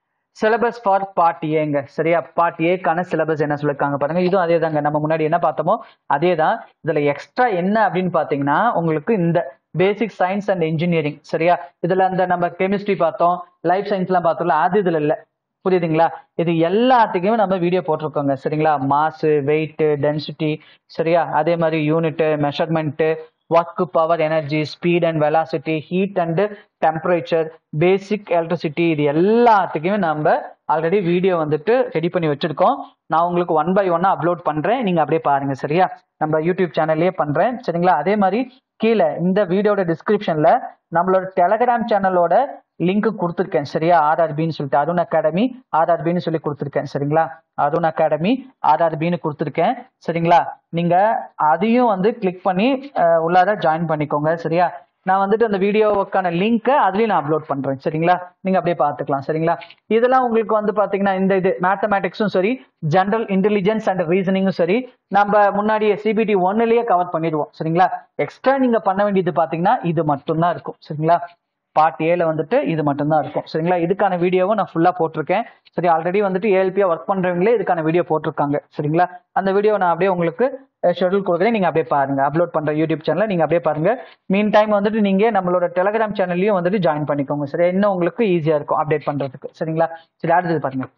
சிலபஸ் ஃபார் பார்ட் ஏங்க சரியா பார்ட் ஏக்கான சிலபஸ் என்ன சொல்லியிருக்காங்க பாருங்க இதுவும் அதே தாங்க நம்ம முன்னாடி என்ன பார்த்தோமோ அதே தான் இதுல எக்ஸ்ட்ரா என்ன அப்படின்னு பாத்தீங்கன்னா உங்களுக்கு இந்த பேசிக் சயின்ஸ் அண்ட் இன்ஜினியரிங் சரியா இதுல அந்த நம்ம கெமிஸ்ட்ரி பார்த்தோம் லைஃப் சயின்ஸ்லாம் பார்த்தோம்ல அது இதுல இல்ல புரியுதுங்களா இது எல்லாத்துக்குமே நம்ம வீடியோ போட்டிருக்கோங்க சரிங்களா மாஸ் வெயிட் டென்சிட்டி சரியா அதே மாதிரி unit measurement work power energy speed and velocity heat and temperature basic electricity இது எல்லாத்துக்குமே நம்ம ஆல்ரெடி வீடியோ வந்துட்டு ரெடி பண்ணி வச்சிருக்கோம் நான் உங்களுக்கு ஒன் பை ஒன்னா அப்லோட் பண்றேன் நீங்க அப்படியே பாருங்க சரியா நம்ம யூடியூப் சேனல்லே பண்றேன் சரிங்களா அதே மாதிரி கீழே இந்த வீடியோட டிஸ்கிரிப்ஷன்ல நம்மளோட டெலகிராம் சேனலோட லிங்க் கொடுத்துருக்கேன் சரியா ஆர்ஆர்பின்னு சொல்லிட்டு அருண் அகாடமி ஆர்ஆர்பின்னு சொல்லி கொடுத்துருக்கேன் சரிங்களா அருண் அகாடமி ஆர்ஆர்பின்னு கொடுத்துருக்கேன் சரிங்களா நீங்க அதையும் வந்து கிளிக் பண்ணி அஹ், உள்ளார ஜாயின் பண்ணிக்கோங்க சரியா நான் வந்துட்டு அந்த வீடியோவுக்கான லிங்க்கை அதுலயும் நான் அப்லோட் பண்றேன் சரிங்களா நீங்க அப்படியே பார்த்துக்கலாம் சரிங்களா இதெல்லாம் உங்களுக்கு வந்து பாத்தீங்கன்னா இந்த இது மேத்தமேட்டிக்ஸும் சரி ஜென்ரல் இன்டெலிஜென்ஸ் அண்ட் ரீசனிங்கும் சரி நம்ம முன்னாடி சிபிடி ஒன்னுலயே கவர் பண்ணிடுவோம் சரிங்களா எக்ஸ்ட்ரா நீங்க பண்ண வேண்டியது பாத்தீங்கன்னா இது மட்டும்தான் இருக்கும் சரிங்களா பார்ட் ஏல வந்துட்டு இது மட்டும்தான் இருக்கும் சரிங்களா இதுக்கான வீடியோவும் நான் ஃபுல்லா போட்டிருக்கேன் சரி ஆல்ரெடி வந்துட்டு ஏஎல்பியா ஒர்க் பண்றவங்களே இதுக்கான வீடியோ போட்டிருக்காங்க சரிங்களா அந்த வீடியோ நான் அப்படியே உங்களுக்கு ஷெட்யூல் கொடுக்குறேன் நீங்க அப்படியே பாருங்க அப்லோட் பண்ற யூடியூப் சேனல்ல நீங்க அப்படியே பாருங்க மீன் டைம் வந்துட்டு நீங்க நம்மளோட டெலகிராம் சேனல்லையும் வந்துட்டு ஜாயின் பண்ணிக்கோங்க சரி இன்னும் உங்களுக்கு ஈஸியா இருக்கும் அப்டேட் பண்றதுக்கு சரிங்களா சரி அடுத்தது பாருங்க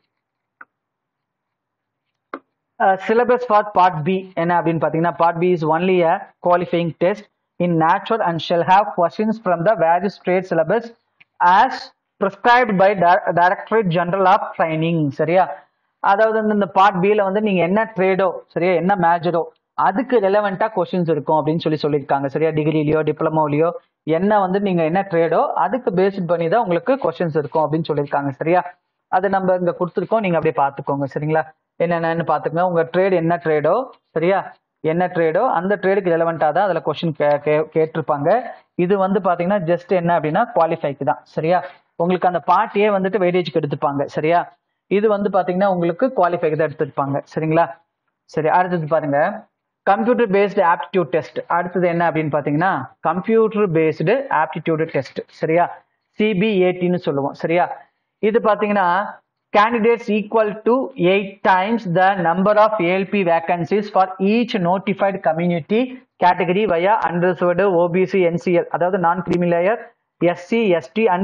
சிலபஸ் ஃபார் பார்ட் பி என்ன அப்படின்னு பார்த்தீங்கன்னா part B is only a qualifying test in natural and shall have questions from the various trade syllabus as prescribed by directorate general of training சரியா அதாவது வந்து இந்த பார்ட் பியில் வந்து நீங்கள் என்ன ட்ரேடோ சரியா என்ன மேஜரோ அதுக்கு ரெலவெண்ட்டாக கொஸ்டின்ஸ் இருக்கும் அப்படின்னு சொல்லி சொல்லியிருக்காங்க சரியா டிகிரிலையோ டிப்ளமோலையோ என்ன வந்து நீங்கள் என்ன ட்ரேடோ அதுக்கு பேஸ்ட் பண்ணி தான் உங்களுக்கு கொஸ்டின்ஸ் இருக்கும் அப்படின்னு சொல்லியிருக்காங்க சரியா அது நம்ம இங்கே கொடுத்துருக்கோம் நீங்கள் அப்படியே பார்த்துக்கோங்க சரிங்களா என்னென்னு பார்த்துக்கோங்க உங்கள் ட்ரேட் என்ன ட்ரேடோ சரியா என்ன ட்ரேடோ அந்த ட்ரேடுக்கு ரெலவெண்ட்டாக தான் அதில் கொஸ்டின் கே கே- கேட்டிருப்பாங்க இது வந்து பார்த்தீங்கன்னா ஜஸ்ட் என்ன அப்படின்னா குவாலிஃபைக்கு தான் சரியா உங்களுக்கு அந்த பார்ட்டியே வந்துட்டு வெயிட்டேஜ்க்கு எடுத்துப்பாங்க சரியா இது வந்து பார்த்தீங்கன்னா உங்களுக்கு குவாலிஃபைக்கு தான் எடுத்துருப்பாங்க சரிங்களா சரி அடுத்தது பாருங்க கம்ப்யூட்டர் பேஸ்டு ஆப்டிடியூட் டெஸ்ட் அடுத்தது என்ன அப்படின்னு பார்த்தீங்கன்னா கம்ப்யூட்டர் பேஸ்டு ஆப்டிடியூட் டெஸ்ட் சரியா சிபிஏடின்னு சொல்லுவோம் சரியா இது பார்த்தீங்கன்னா candidates equal to eight times the number of ALP vacancies for each notified community category via unreserved OBC NCL அதாவது நான் creamy layer SC ST and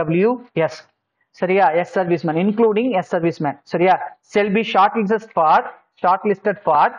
EWS சரியா ex servicemen including ex servicemen சரியா shall be short listed for short listed for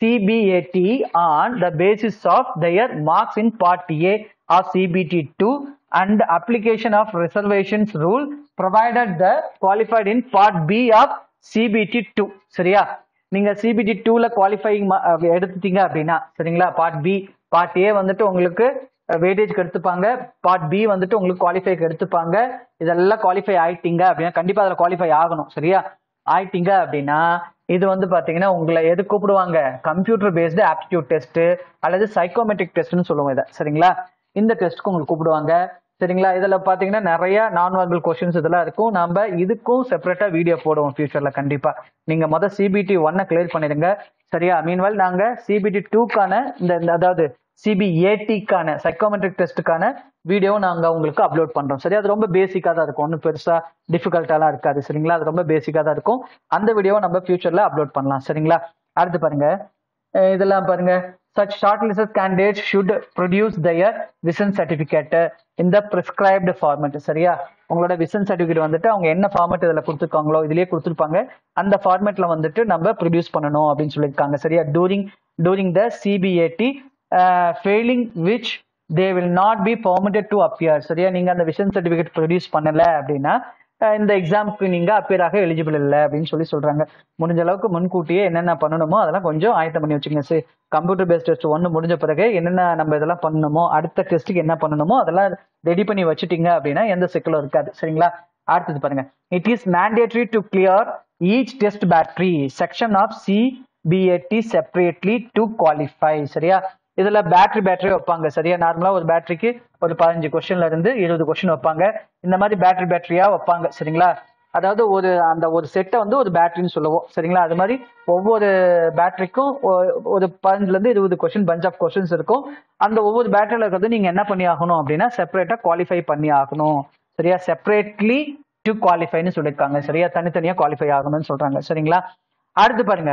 CBAT on the basis of their marks in Part A of CBT 2 and application of reservations rule provided the qualified in Part B of CBT 2 சரியா நீங்க CBT 2ல qualifying எடுத்துட்டீங்க அப்படின்னா சரிங்களா part be part A வந்துட்டு உங்களுக்கு வெயிட்டேஜ்க்கு எடுத்துப்பாங்க part B வந்துட்டு உங்களுக்கு குவாலிஃபைக்கு எடுத்துப்பாங்க இதெல்லாம் குவாலிஃபை ஆயிட்டீங்க அப்படின்னா கண்டிப்பா அதுல குவாலிஃபை ஆகணும் சரியா ஆயிட்டீங்க அப்படின்னா இது வந்து பாத்தீங்கன்னா உங்களை எது கூப்பிடுவாங்க கம்ப்யூட்டர் பேஸ்டு ஆப்டிடியூட் டெஸ்ட் அல்லது சைக்கோமெட்ரிக் டெஸ்ட்னு சொல்லுவோம் இதை சரிங்களா இந்த டெஸ்ட்க்கு உங்களுக்கு கூப்பிடுவாங்க சரிங்களா இதுல பாத்தீங்கன்னா நிறைய நான் வெர்பல் கொஸ்டின்ஸ் இதெல்லாம் இருக்கும் நம்ம இதுக்கும் செப்பரேட்டா வீடியோ போடுவோம் ஃபியூச்சர்ல கண்டிப்பா நீங்க மொதல் சிபிடி ஒன்னை கிளியர் பண்ணிடுங்க சரியா மீன்வால் நாங்க சிபிடி டூக்கான இந்த இந்த அதாவது சிபிஏடிக்கான சைக்கோமெட்ரிக் டெஸ்ட்டுக்கான வீடியோவும் நாங்க உங்களுக்கு அப்லோட் பண்றோம் சரியா அது ரொம்ப பேசிக்கா தான் இருக்கும் ஒன்றும் பெருசா டிஃபிகல்ட்டாலாம் இருக்காது சரிங்களா அது ரொம்ப பேசிக்கா தான் இருக்கும் அந்த வீடியோவை நம்ம ஃபியூச்சர்ல அப்லோட் பண்ணலாம் சரிங்களா அடுத்து பாருங்க அஹ் இதெல்லாம் பாருங்க such shortlisted candidates should produce their vision certificate in the prescribed format சரியா உங்களோட vision certificate வந்துட்டு அவங்க என்ன ஃபார்மேட் இதுல கொடுத்துருக்காங்களோ இதுலயே கொடுத்துருப்பாங்க அந்த ஃபார்மேட்ல வந்துட்டு நம்ம ப்ரொடியூஸ் பண்ணணும் அப்படின்னு சொல்லியிருக்காங்க சரியா during during the CBAT failing which they will not be permitted to appear சரியா நீங்க அந்த விஷன் சர்டிபிகேட் ப்ரொடியூஸ் பண்ணல அப்படின்னா அஹ் இந்த எக்ஸாமுக்கு நீங்க அப்பியர் ஆக எலிஜிபிள் இல்லை அப்படின்னு சொல்லி சொல்றாங்க முடிஞ்ச அளவுக்கு முன்கூட்டியே என்னென்ன பண்ணணுமோ அதெல்லாம் கொஞ்சம் ஆயத்தம் பண்ணி வச்சுங்க சரி கம்ப்யூட்டர் பேஸ்ட் டெஸ்ட் ஒன்று முடிஞ்ச பிறகு என்னென்ன நம்ம இதெல்லாம் பண்ணணுமோ அடுத்த டெஸ்ட்டுக்கு என்ன பண்ணணுமோ அதெல்லாம் ரெடி பண்ணி வச்சுட்டீங்க அப்படின்னா எந்த சிக்கலும் இருக்காது சரிங்களா அடுத்தது பாருங்க it is mandatory to clear each test battery section of C BAT separately to qualify சரியா இதுல பேட்டரி பேட்டரி வைப்பாங்க சரியா நார்மலா ஒரு பேட்டரிக்கு ஒரு பதினஞ்சு கொஸ்டின்ல இருந்து இருபது கொஸ்டின் வைப்பாங்க இந்த மாதிரி பேட்டரி பேட்டரியா வைப்பாங்க சரிங்களா அதாவது ஒரு அந்த ஒரு செட்டை வந்து ஒரு பேட்டரின்னு சொல்லுவோம் சரிங்களா அது மாதிரி ஒவ்வொரு பேட்டரிக்கும் ஒரு பதினஞ்சுல இருந்து இருபது கொஸ்டின் பஞ்ச் ஆஃப் கொஸ்டின்ஸ் இருக்கும் அந்த ஒவ்வொரு பேட்டரியில இருக்கிறது நீங்க என்ன பண்ணி ஆகணும் அப்படின்னா செப்பரேட்டா குவாலிஃபை பண்ணி ஆகணும் சரியா செப்பரேட்லி டு குவாலிஃபைன்னு சொல்லியிருக்காங்க சரியா தனித்தனியா குவாலிஃபை ஆகணும்னு சொல்றாங்க சரிங்களா அடுத்து பாருங்க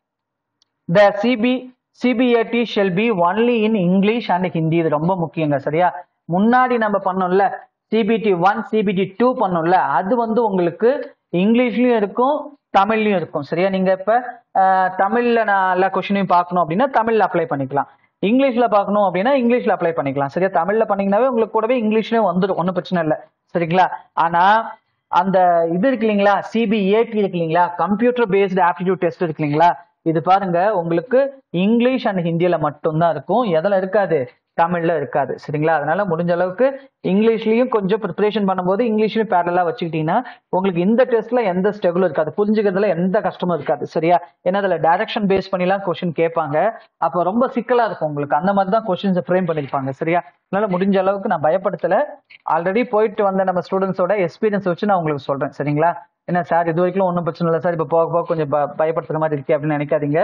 the CB CBAT shall be only in English and Hindi இது ரொம்ப முக்கியங்க சரியா முன்னாடி நம்ம பண்ணோம்ல சிபிடி ஒன் சிபிடி டூ பண்ணோம்ல அது வந்து உங்களுக்கு இங்கிலீஷ்லயும் இருக்கும் தமிழ்லயும் இருக்கும் சரியா நீங்க இப்ப அஹ், தமிழ்ல நான் எல்லா கொஸ்டினையும் பார்க்கணும் அப்படின்னா தமிழ்ல அப்ளை பண்ணிக்கலாம் இங்கிலீஷ்ல பார்க்கணும் அப்படின்னா இங்கிலீஷ்ல அப்ளை பண்ணிக்கலாம் சரியா தமிழ்ல பண்ணீங்கன்னாவே உங்களுக்கு கூடவே இங்கிலீஷ்லயும் வந்துடும் ஒன்றும் பிரச்சனை இல்லை சரிங்களா ஆனா அந்த இது இருக்கு இல்லைங்களா சிபிஏடி இருக்கு இல்லைங்களா கம்ப்யூட்டர் பேஸ்டு ஆப்டிடியூட் டெஸ்ட் இருக்கு இல்லைங்களா இது பாருங்க உங்களுக்கு இங்கிலீஷ் அண்ட் ஹிந்தியில மட்டும்தான் இருக்கும் எதுல இருக்காது தமிழ்ல இருக்காது சரிங்களா அதனால முடிஞ்ச அளவுக்கு இங்கிலீஷ்லயும் கொஞ்சம் ப்ரிப்பரேஷன் பண்ணும்போது இங்கிலீஷ்லயும் பேரலா வச்சுக்கிட்டீங்கன்னா உங்களுக்கு இந்த டெஸ்ட்ல எந்த ஸ்ட்ரகிளும் இருக்காது புரிஞ்சுக்கிறதுல எந்த கஷ்டமும் இருக்காது சரியா ஏன்னா அதுல டைரக்ஷன் பேஸ் பண்ணிலாம் கொஸ்டின் கேட்பாங்க அப்போ ரொம்ப சிக்கலா இருக்கும் உங்களுக்கு அந்த மாதிரி தான் கொஸ்டின்ஸ் ஃப்ரேம் பண்ணிருப்பாங்க சரியா அதனால முடிஞ்ச அளவுக்கு நான் பயப்படுத்தல ஆல்ரெடி போயிட்டு வந்த நம்ம ஸ்டூடெண்ட்ஸோட எக்ஸ்பீரியன்ஸ் வச்சு நான் உங்களுக்கு சொல்றேன் சரிங்களா என்ன சார் இது வரைக்கும் ஒன்றும் பிரச்சனை இல்லை சார் இப்போ போக போக கொஞ்சம் ப- பயப்படுத்துற மாதிரி இருக்கே அப்படின்னு நினைக்காதீங்க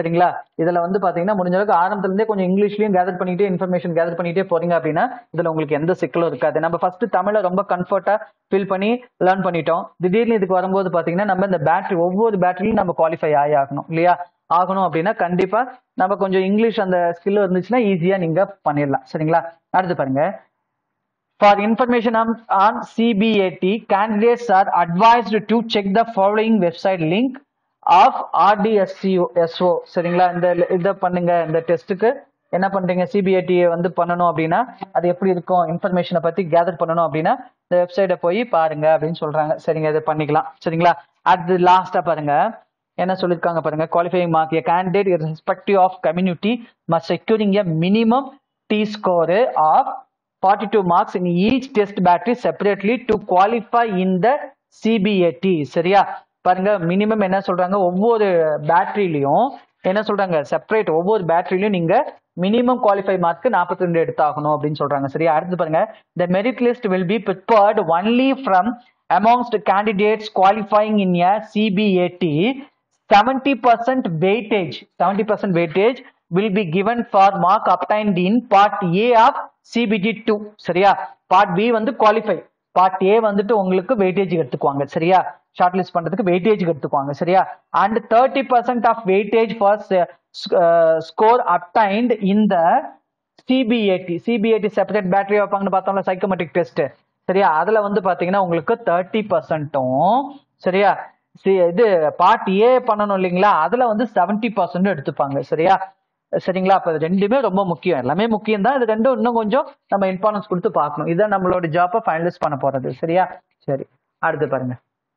சரிங்களா இதுல வந்து பாத்தீங்கன்னா முடிஞ்ச அளவுக்கு ஆரம்பத்துல இருந்தே கொஞ்சம் இங்கிலீஷ்லயும் கேதர் பண்ணிட்டே இன்ஃபர்மேஷன் கேதர் பண்ணிட்டே போறீங்க அப்படின்னா இதுல உங்களுக்கு எந்த சிக்கலும் இருக்காது நம்ம ஃபர்ஸ்ட் தமிழை ரொம்ப கம்ஃபர்ட்டா ஃபீல் பண்ணி லேர்ன் பண்ணிட்டோம் திடீர்னு இதுக்கு வரும்போது பாத்தீங்கன்னா நம்ம இந்த பேட்டரி ஒவ்வொரு பேட்டரியும் நம்ம குவாலிஃபை ஆகி ஆகணும் இல்லையா ஆகணும் அப்படின்னா கண்டிப்பா நம்ம கொஞ்சம் இங்கிலீஷ் அந்த ஸ்கில் இருந்துச்சுன்னா ஈஸியா நீங்க பண்ணிடலாம் சரிங்களா அடுத்து பாருங்க For information on, on CBAT, candidates are advised to check the following website link of RDSCO SO சரிங்களா இந்த இதை பண்ணுங்க இந்த டெஸ்ட்டுக்கு என்ன பண்றீங்க சிபிஐடி வந்து பண்ணணும் அப்படின்னா அது எப்படி இருக்கும் இன்ஃபர்மேஷனை பத்தி கேதர் பண்ணணும் அப்படின்னா இந்த வெப்சைட்டை போய் பாருங்க அப்படின்னு சொல்றாங்க சரிங்க இதை பண்ணிக்கலாம் சரிங்களா அடுத்து லாஸ்டா பாருங்க என்ன சொல்லியிருக்காங்க பாருங்க qualifying mark a candidate respective of community must securing a minimum T score of 42 marks in each test battery separately to qualify in the CBAT சரியா பாருங்க மினிமம் என்ன சொல்றாங்க ஒவ்வொரு பேட்டரியிலையும் என்ன சொல்றாங்க செப்பரேட் ஒவ்வொரு பேட்டரியிலையும் நீங்க மினிமம் குவாலிஃபை மார்க் 42 ரெண்டு எடுத்தாகணும் அப்படின்னு சொல்றாங்க சரியா அடுத்து பாருங்க the merit list will be prepared only from amongst candidates qualifying in a CBAT 70% weightage 70% weightage will be given for mark obtained in part A of CBT 2 சரியா part B வந்து qualify part A வந்துட்டு உங்களுக்கு weightage எடுத்துக்குவாங்க சரியா short list பண்றதுக்கு weightage எடுத்துக்குவாங்க சரியா and thirty percent of weightage for score obtained இந்த சிபிஏடி சிபிஏடி செப்பரேட் பேட்டரி வைப்பாங்கன்னு பார்த்தோம்ல சைக்கோமெட்ரிக் டெஸ்ட் சரியா அதுல வந்து பாத்தீங்கன்னா உங்களுக்கு தேர்ட்டி பர்சன்ட்டும் சரியா சி- இது பார்ட் ஏ பண்ணணும் இல்லைங்களா அதுல வந்து செவன்டி பர்சன்ட் எடுத்துப்பாங்க சரியா சரிங்களா அப்ப இது ரெண்டுமே ரொம்ப முக்கியம் எல்லாமே முக்கியம் தான் இது ரெண்டும் இன்னும் கொஞ்சம் நம்ம இம்பார்ட்டன்ஸ் கொடுத்து பார்க்கணும் இதான் நம்மளோட ஜாப்பை ஃபைனலைஸ் பண்ண போறது சரியா சரி அடுத்து பாருங்க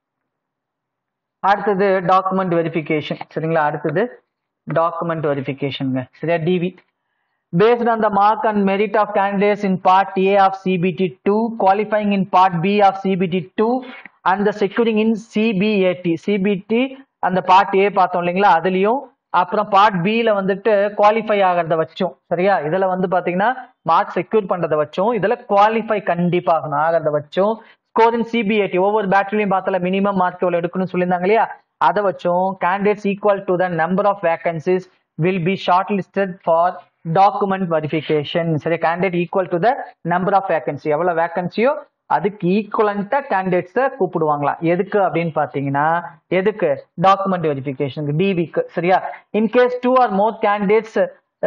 அடுத்தது டாக்குமெண்ட் வெரிஃபிகேஷன் சரிங்களா அடுத்தது டாக்குமெண்ட் வெரிஃபிகேஷனுங்க சரியா DV based on the mark and merit of candidates in part A of CBT 2, qualifying in part B of CBT 2, and the securing in CBAT. CBT அந்த பார்ட் ஏ பார்த்தோம் இல்லைங்களா அதுலயும் அப்புறம் part ல வந்துட்டு குவாலிஃபை ஆகிறத வச்சும் சரியா இதுல வந்து பாத்தீங்கன்னா மார்க் செக்யூர் பண்றதை வச்சும் இதுல குவாலிஃபை கண்டிப்பா ஆகணும் ஆகிறத வச்சும் ஸ்கோர் இன் சிபிஐடி ஒவ்வொரு பேட்டரிலையும் பார்த்தல மினிமம் மார்க் எவ்வளவு எடுக்கணும்னு சொல்லியிருந்தாங்க இல்லையா அதை வச்சும் candidates equal to the number of vacancies will be shortlisted for document verification சரி candidate equal to the number of vacancy எவ்வளவு வேகன்சியோ அதுக்கு ஈக்குவலண்டா கேண்டிடேட்ஸ கூப்பிடுவாங்களா எதுக்கு அப்படின்னு பாத்தீங்கன்னா எதுக்கு டாக்குமெண்ட் வெரிஃபிகேஷனுக்கு டிவிக்கு சரியா in case two or more candidates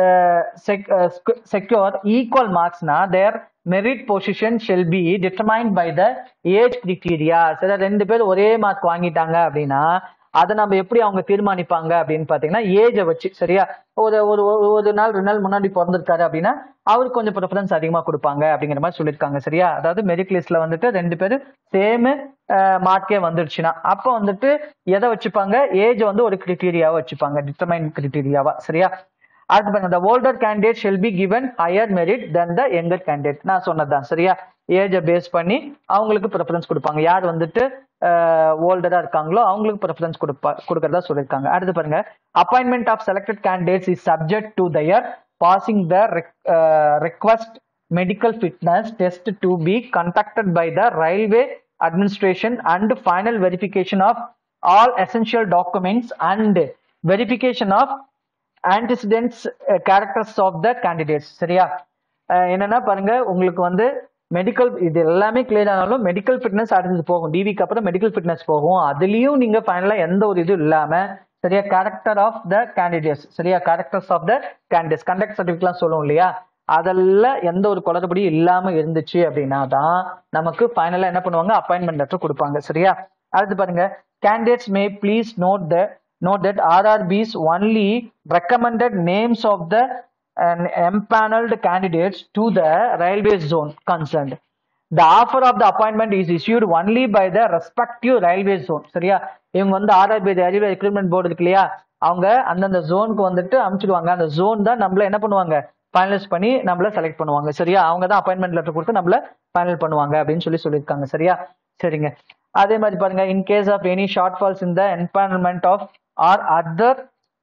secure equal மார்க்ஸ்னா their merit position shall be determined by the age criteria சரி ரெண்டு பேர் ஒரே மார்க் வாங்கிட்டாங்க அப்படின்னா அதை நம்ம எப்படி அவங்க தீர்மானிப்பாங்க அப்படின்னு பாத்தீங்கன்னா ஏஜை வச்சு சரியா ஒரு ஒரு ஒரு- ஒரு நாள் ரெண்டு நாள் முன்னாடி பிறந்திருக்காரு அப்படின்னா அவருக்கு கொஞ்சம் ப்ரிஃபரன்ஸ் அதிகமா கொடுப்பாங்க அப்படிங்கிற மாதிரி சொல்லியிருக்காங்க சரியா அதாவது மெரிட் லிஸ்ட்ல வந்துட்டு ரெண்டு பேரும் சேம் மார்க்கே வந்துருச்சுன்னா அப்போ வந்துட்டு எதை வச்சுப்பாங்க ஏஜ் வந்து ஒரு கிரிட்டீரியாவா வச்சுப்பாங்க டிட்டர்மைன் கிரிட்டீரியாவா சரியா அடுத்து பாருங்க the older candidate shall be given higher merit than the younger candidate நான் சொன்னதுதான் சரியா ஏஜை பேஸ் பண்ணி அவங்களுக்கு ப்ரிஃபரன்ஸ் கொடுப்பாங்க யார் வந்துட்டு ஓல்டரா இருக்காங்களோ அவங்களுக்கு ப்ரிஃபரன்ஸ் கொடுப்பா கொடுக்கறதா சொல்லியிருக்காங்க அடுத்து பாருங்க appointment of selected candidates is subject to their passing the request medical fitness test to be conducted by the railway administration and final verification of all essential documents and verification of antecedents uh, characters of the candidates சரியா அஹ் என்னன்னா பாருங்க உங்களுக்கு வந்து medical இது எல்லாமே clear ஆனாலும் medical fitness அடுத்தது போகும் டிவிக்கு அப்புறம் மெடிக்கல் ஃபிட்னஸ் போகும் அதுலயும் நீங்க ஃபைனலா எந்த ஒரு இது இல்லாம சரியா கேரக்டர் ஆஃப் த கேண்டிடேட்ஸ் சரியா characters of the candidates conduct சர்டிஃபிகேட்லாம் சொல்லுவோம் இல்லையா அதெல்லாம் எந்த ஒரு குளறுபடி இல்லாம இருந்துச்சு அப்படின்னா தான் நமக்கு ஃபைனலா என்ன பண்ணுவாங்க அப்பாயின்மெண்ட் லெட்டர் கொடுப்பாங்க சரியா அடுத்து பாருங்க candidates may please note the note that RRBs only recommended names of the empaneled candidates to the railway zone concerned. The offer of the appointment is issued only by the respective railway zone. சரியா இவங்க வந்து RRB railway recruitment board இருக்கு இல்லையா அவங்க அந்தந்த ஜோனுக்கு வந்துட்டு அனுப்பிச்சிடுவாங்க அந்த ஜோன் தான் நம்மள என்ன பண்ணுவாங்க ஃபைனலைஸ் பண்ணி நம்மள செலக்ட் பண்ணுவாங்க சரியா அவங்க தான் அப்பாயின்மெண்ட் லெட்டர் கொடுத்து நம்மள ஃபைனல் பண்ணுவாங்க அப்படின்னு சொல்லி சொல்லியிருக்காங்க சரியா சரிங்க அதே மாதிரி பாருங்க in case of any shortfalls in the empanelment of or other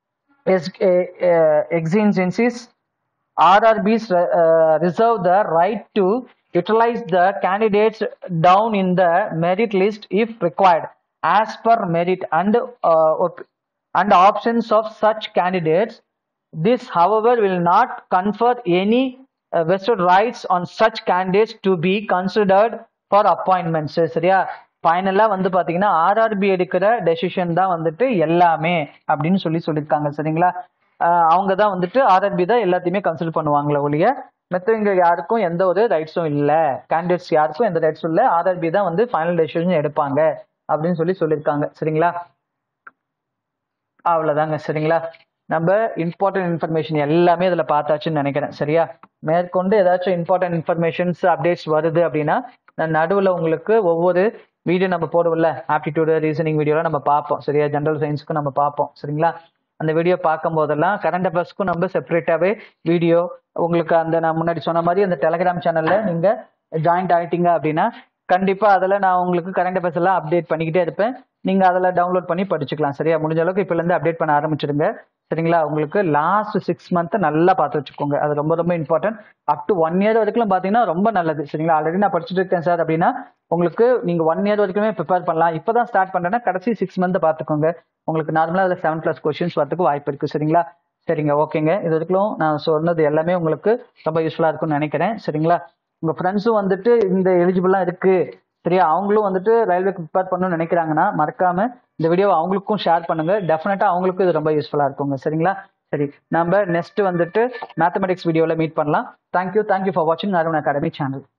exigencies RRBs uh, reserve the right to utilize the candidates down in the merit list if required as per merit and uh, op- and options of such candidates. This, however, will not confer any uh, vested rights on such candidates to be considered for appointments. சரியா ஃபைனலாக வந்து பார்த்தீங்கன்னா RRB எடுக்கிற decision தான் வந்துட்டு எல்லாமே அப்படின்னு சொல்லி சொல்லியிருக்காங்க சரிங்களா ஆஹ் அவங்க தான் வந்துட்டு ஆர்ஆர்பி தான் எல்லாத்தையுமே கன்சிடர் பண்ணுவாங்களே ஒழிய மற்றவங்க யாருக்கும் எந்த ஒரு ரைட்ஸும் இல்லை கேண்டிடேட்ஸ் யாருக்கும் எந்த ரைட்ஸும் இல்லை ஆர்ஆர்பி தான் வந்து ஃபைனல் டெசிஷன் எடுப்பாங்க அப்படின்னு சொல்லி சொல்லியிருக்காங்க சரிங்களா அவ்வளோதாங்க சரிங்களா நம்ம இம்பார்ட்டன்ட் இன்ஃபர்மேஷன் எல்லாமே இதில் பார்த்தாச்சுன்னு நினைக்கிறேன் சரியா மேற்கொண்டு ஏதாச்சும் இம்பார்ட்டன்ட் இன்ஃபர்மேஷன்ஸ் அப்டேட்ஸ் வருது அப்படின்னா நான் நடுவில் உங்களுக்கு ஒவ்வொரு வீடியோ நம்ம போடுவோம்ல ஆப்டிடியூடு ரீசனிங் வீடியோலாம் நம்ம பார்ப்போம் சரியா ஜென்ரல் சயின்ஸுக்கும் நம்ம பார்ப்போம் சரிங்களா அந்த வீடியோ பார்க்கும் போதெல்லாம் கரண்ட் அஃபேர்ஸ்க்கும் நம்ம செப்பரேட்டாகவே வீடியோ உங்களுக்கு அந்த நான் முன்னாடி சொன்ன மாதிரி அந்த டெலகிராம் சேனலில் நீங்கள் ஜாயின்ட் ஆகிட்டீங்க அப்படின்னா கண்டிப்பாக அதில் நான் உங்களுக்கு கரண்ட் அஃபேர்ஸ் எல்லாம் அப்டேட் பண்ணிக்கிட்டே இருப்பேன் நீங்கள் அதில் டவுன்லோட் பண்ணி படிச்சுக்கலாம் சரியா முடிஞ்ச அளவுக்கு இப்போலேருந்து அப்டேட் பண்ண ஆரம்பிச்சிடுங்க சரிங்களா உங்களுக்கு லாஸ்ட் சிக்ஸ் மந்த்தை நல்லா பார்த்து வச்சுக்கோங்க அது ரொம்ப ரொம்ப important up to one year வரைக்கும் பார்த்தீங்கன்னா ரொம்ப நல்லது சரிங்களா ஆல்ரெடி நான் படிச்சுட்டு இருக்கேன் சார் அப்படின்னா உங்களுக்கு நீங்கள் ஒன் இயர் வரைக்குமே ப்ரிப்பேர் பண்ணலாம் இப்போ தான் ஸ்டார்ட் பண்ணுறேன்னா கடைசி சிக்ஸ் மந்த்தை பார்த்துக்கோங்க உங்களுக்கு நார்மலாக அதில் செவன் ப்ளஸ் கொஷின்ஸ் வரதுக்கு வாய்ப்பு இருக்குது சரிங்களா சரிங்க ஓகேங்க இது வரைக்கும் நான் சொன்னது எல்லாமே உங்களுக்கு ரொம்ப யூஸ்ஃபுல்லாக இருக்கும்னு நினைக்கிறேன் சரிங்களா உங்கள் ஃப்ரெண்ட்ஸும் வந்துட்டு இந்த எலிஜிபிளாக இருக்குது சரியா அவங்களும் வந்துட்டு ரயில்வேக்கு ப்ரிப்பேர் பண்ணணும்னு நினைக்கிறாங்கன்னா மறக்காம இந்த வீடியோவை அவங்களுக்கும் ஷேர் பண்ணுங்க டெஃபினட்டா அவங்களுக்கும் இது ரொம்ப யூஸ்ஃபுல்லா இருக்குங்க சரிங்களா சரி நம்ம நெக்ஸ்ட் வந்துட்டு மேத்தமெட்டிக்ஸ் வீடியோவில் மீட் பண்ணலாம் தேங்க்யூ தேங்க்யூ ஃபார் வாட்சிங் அருண் அகாடமி சேனல்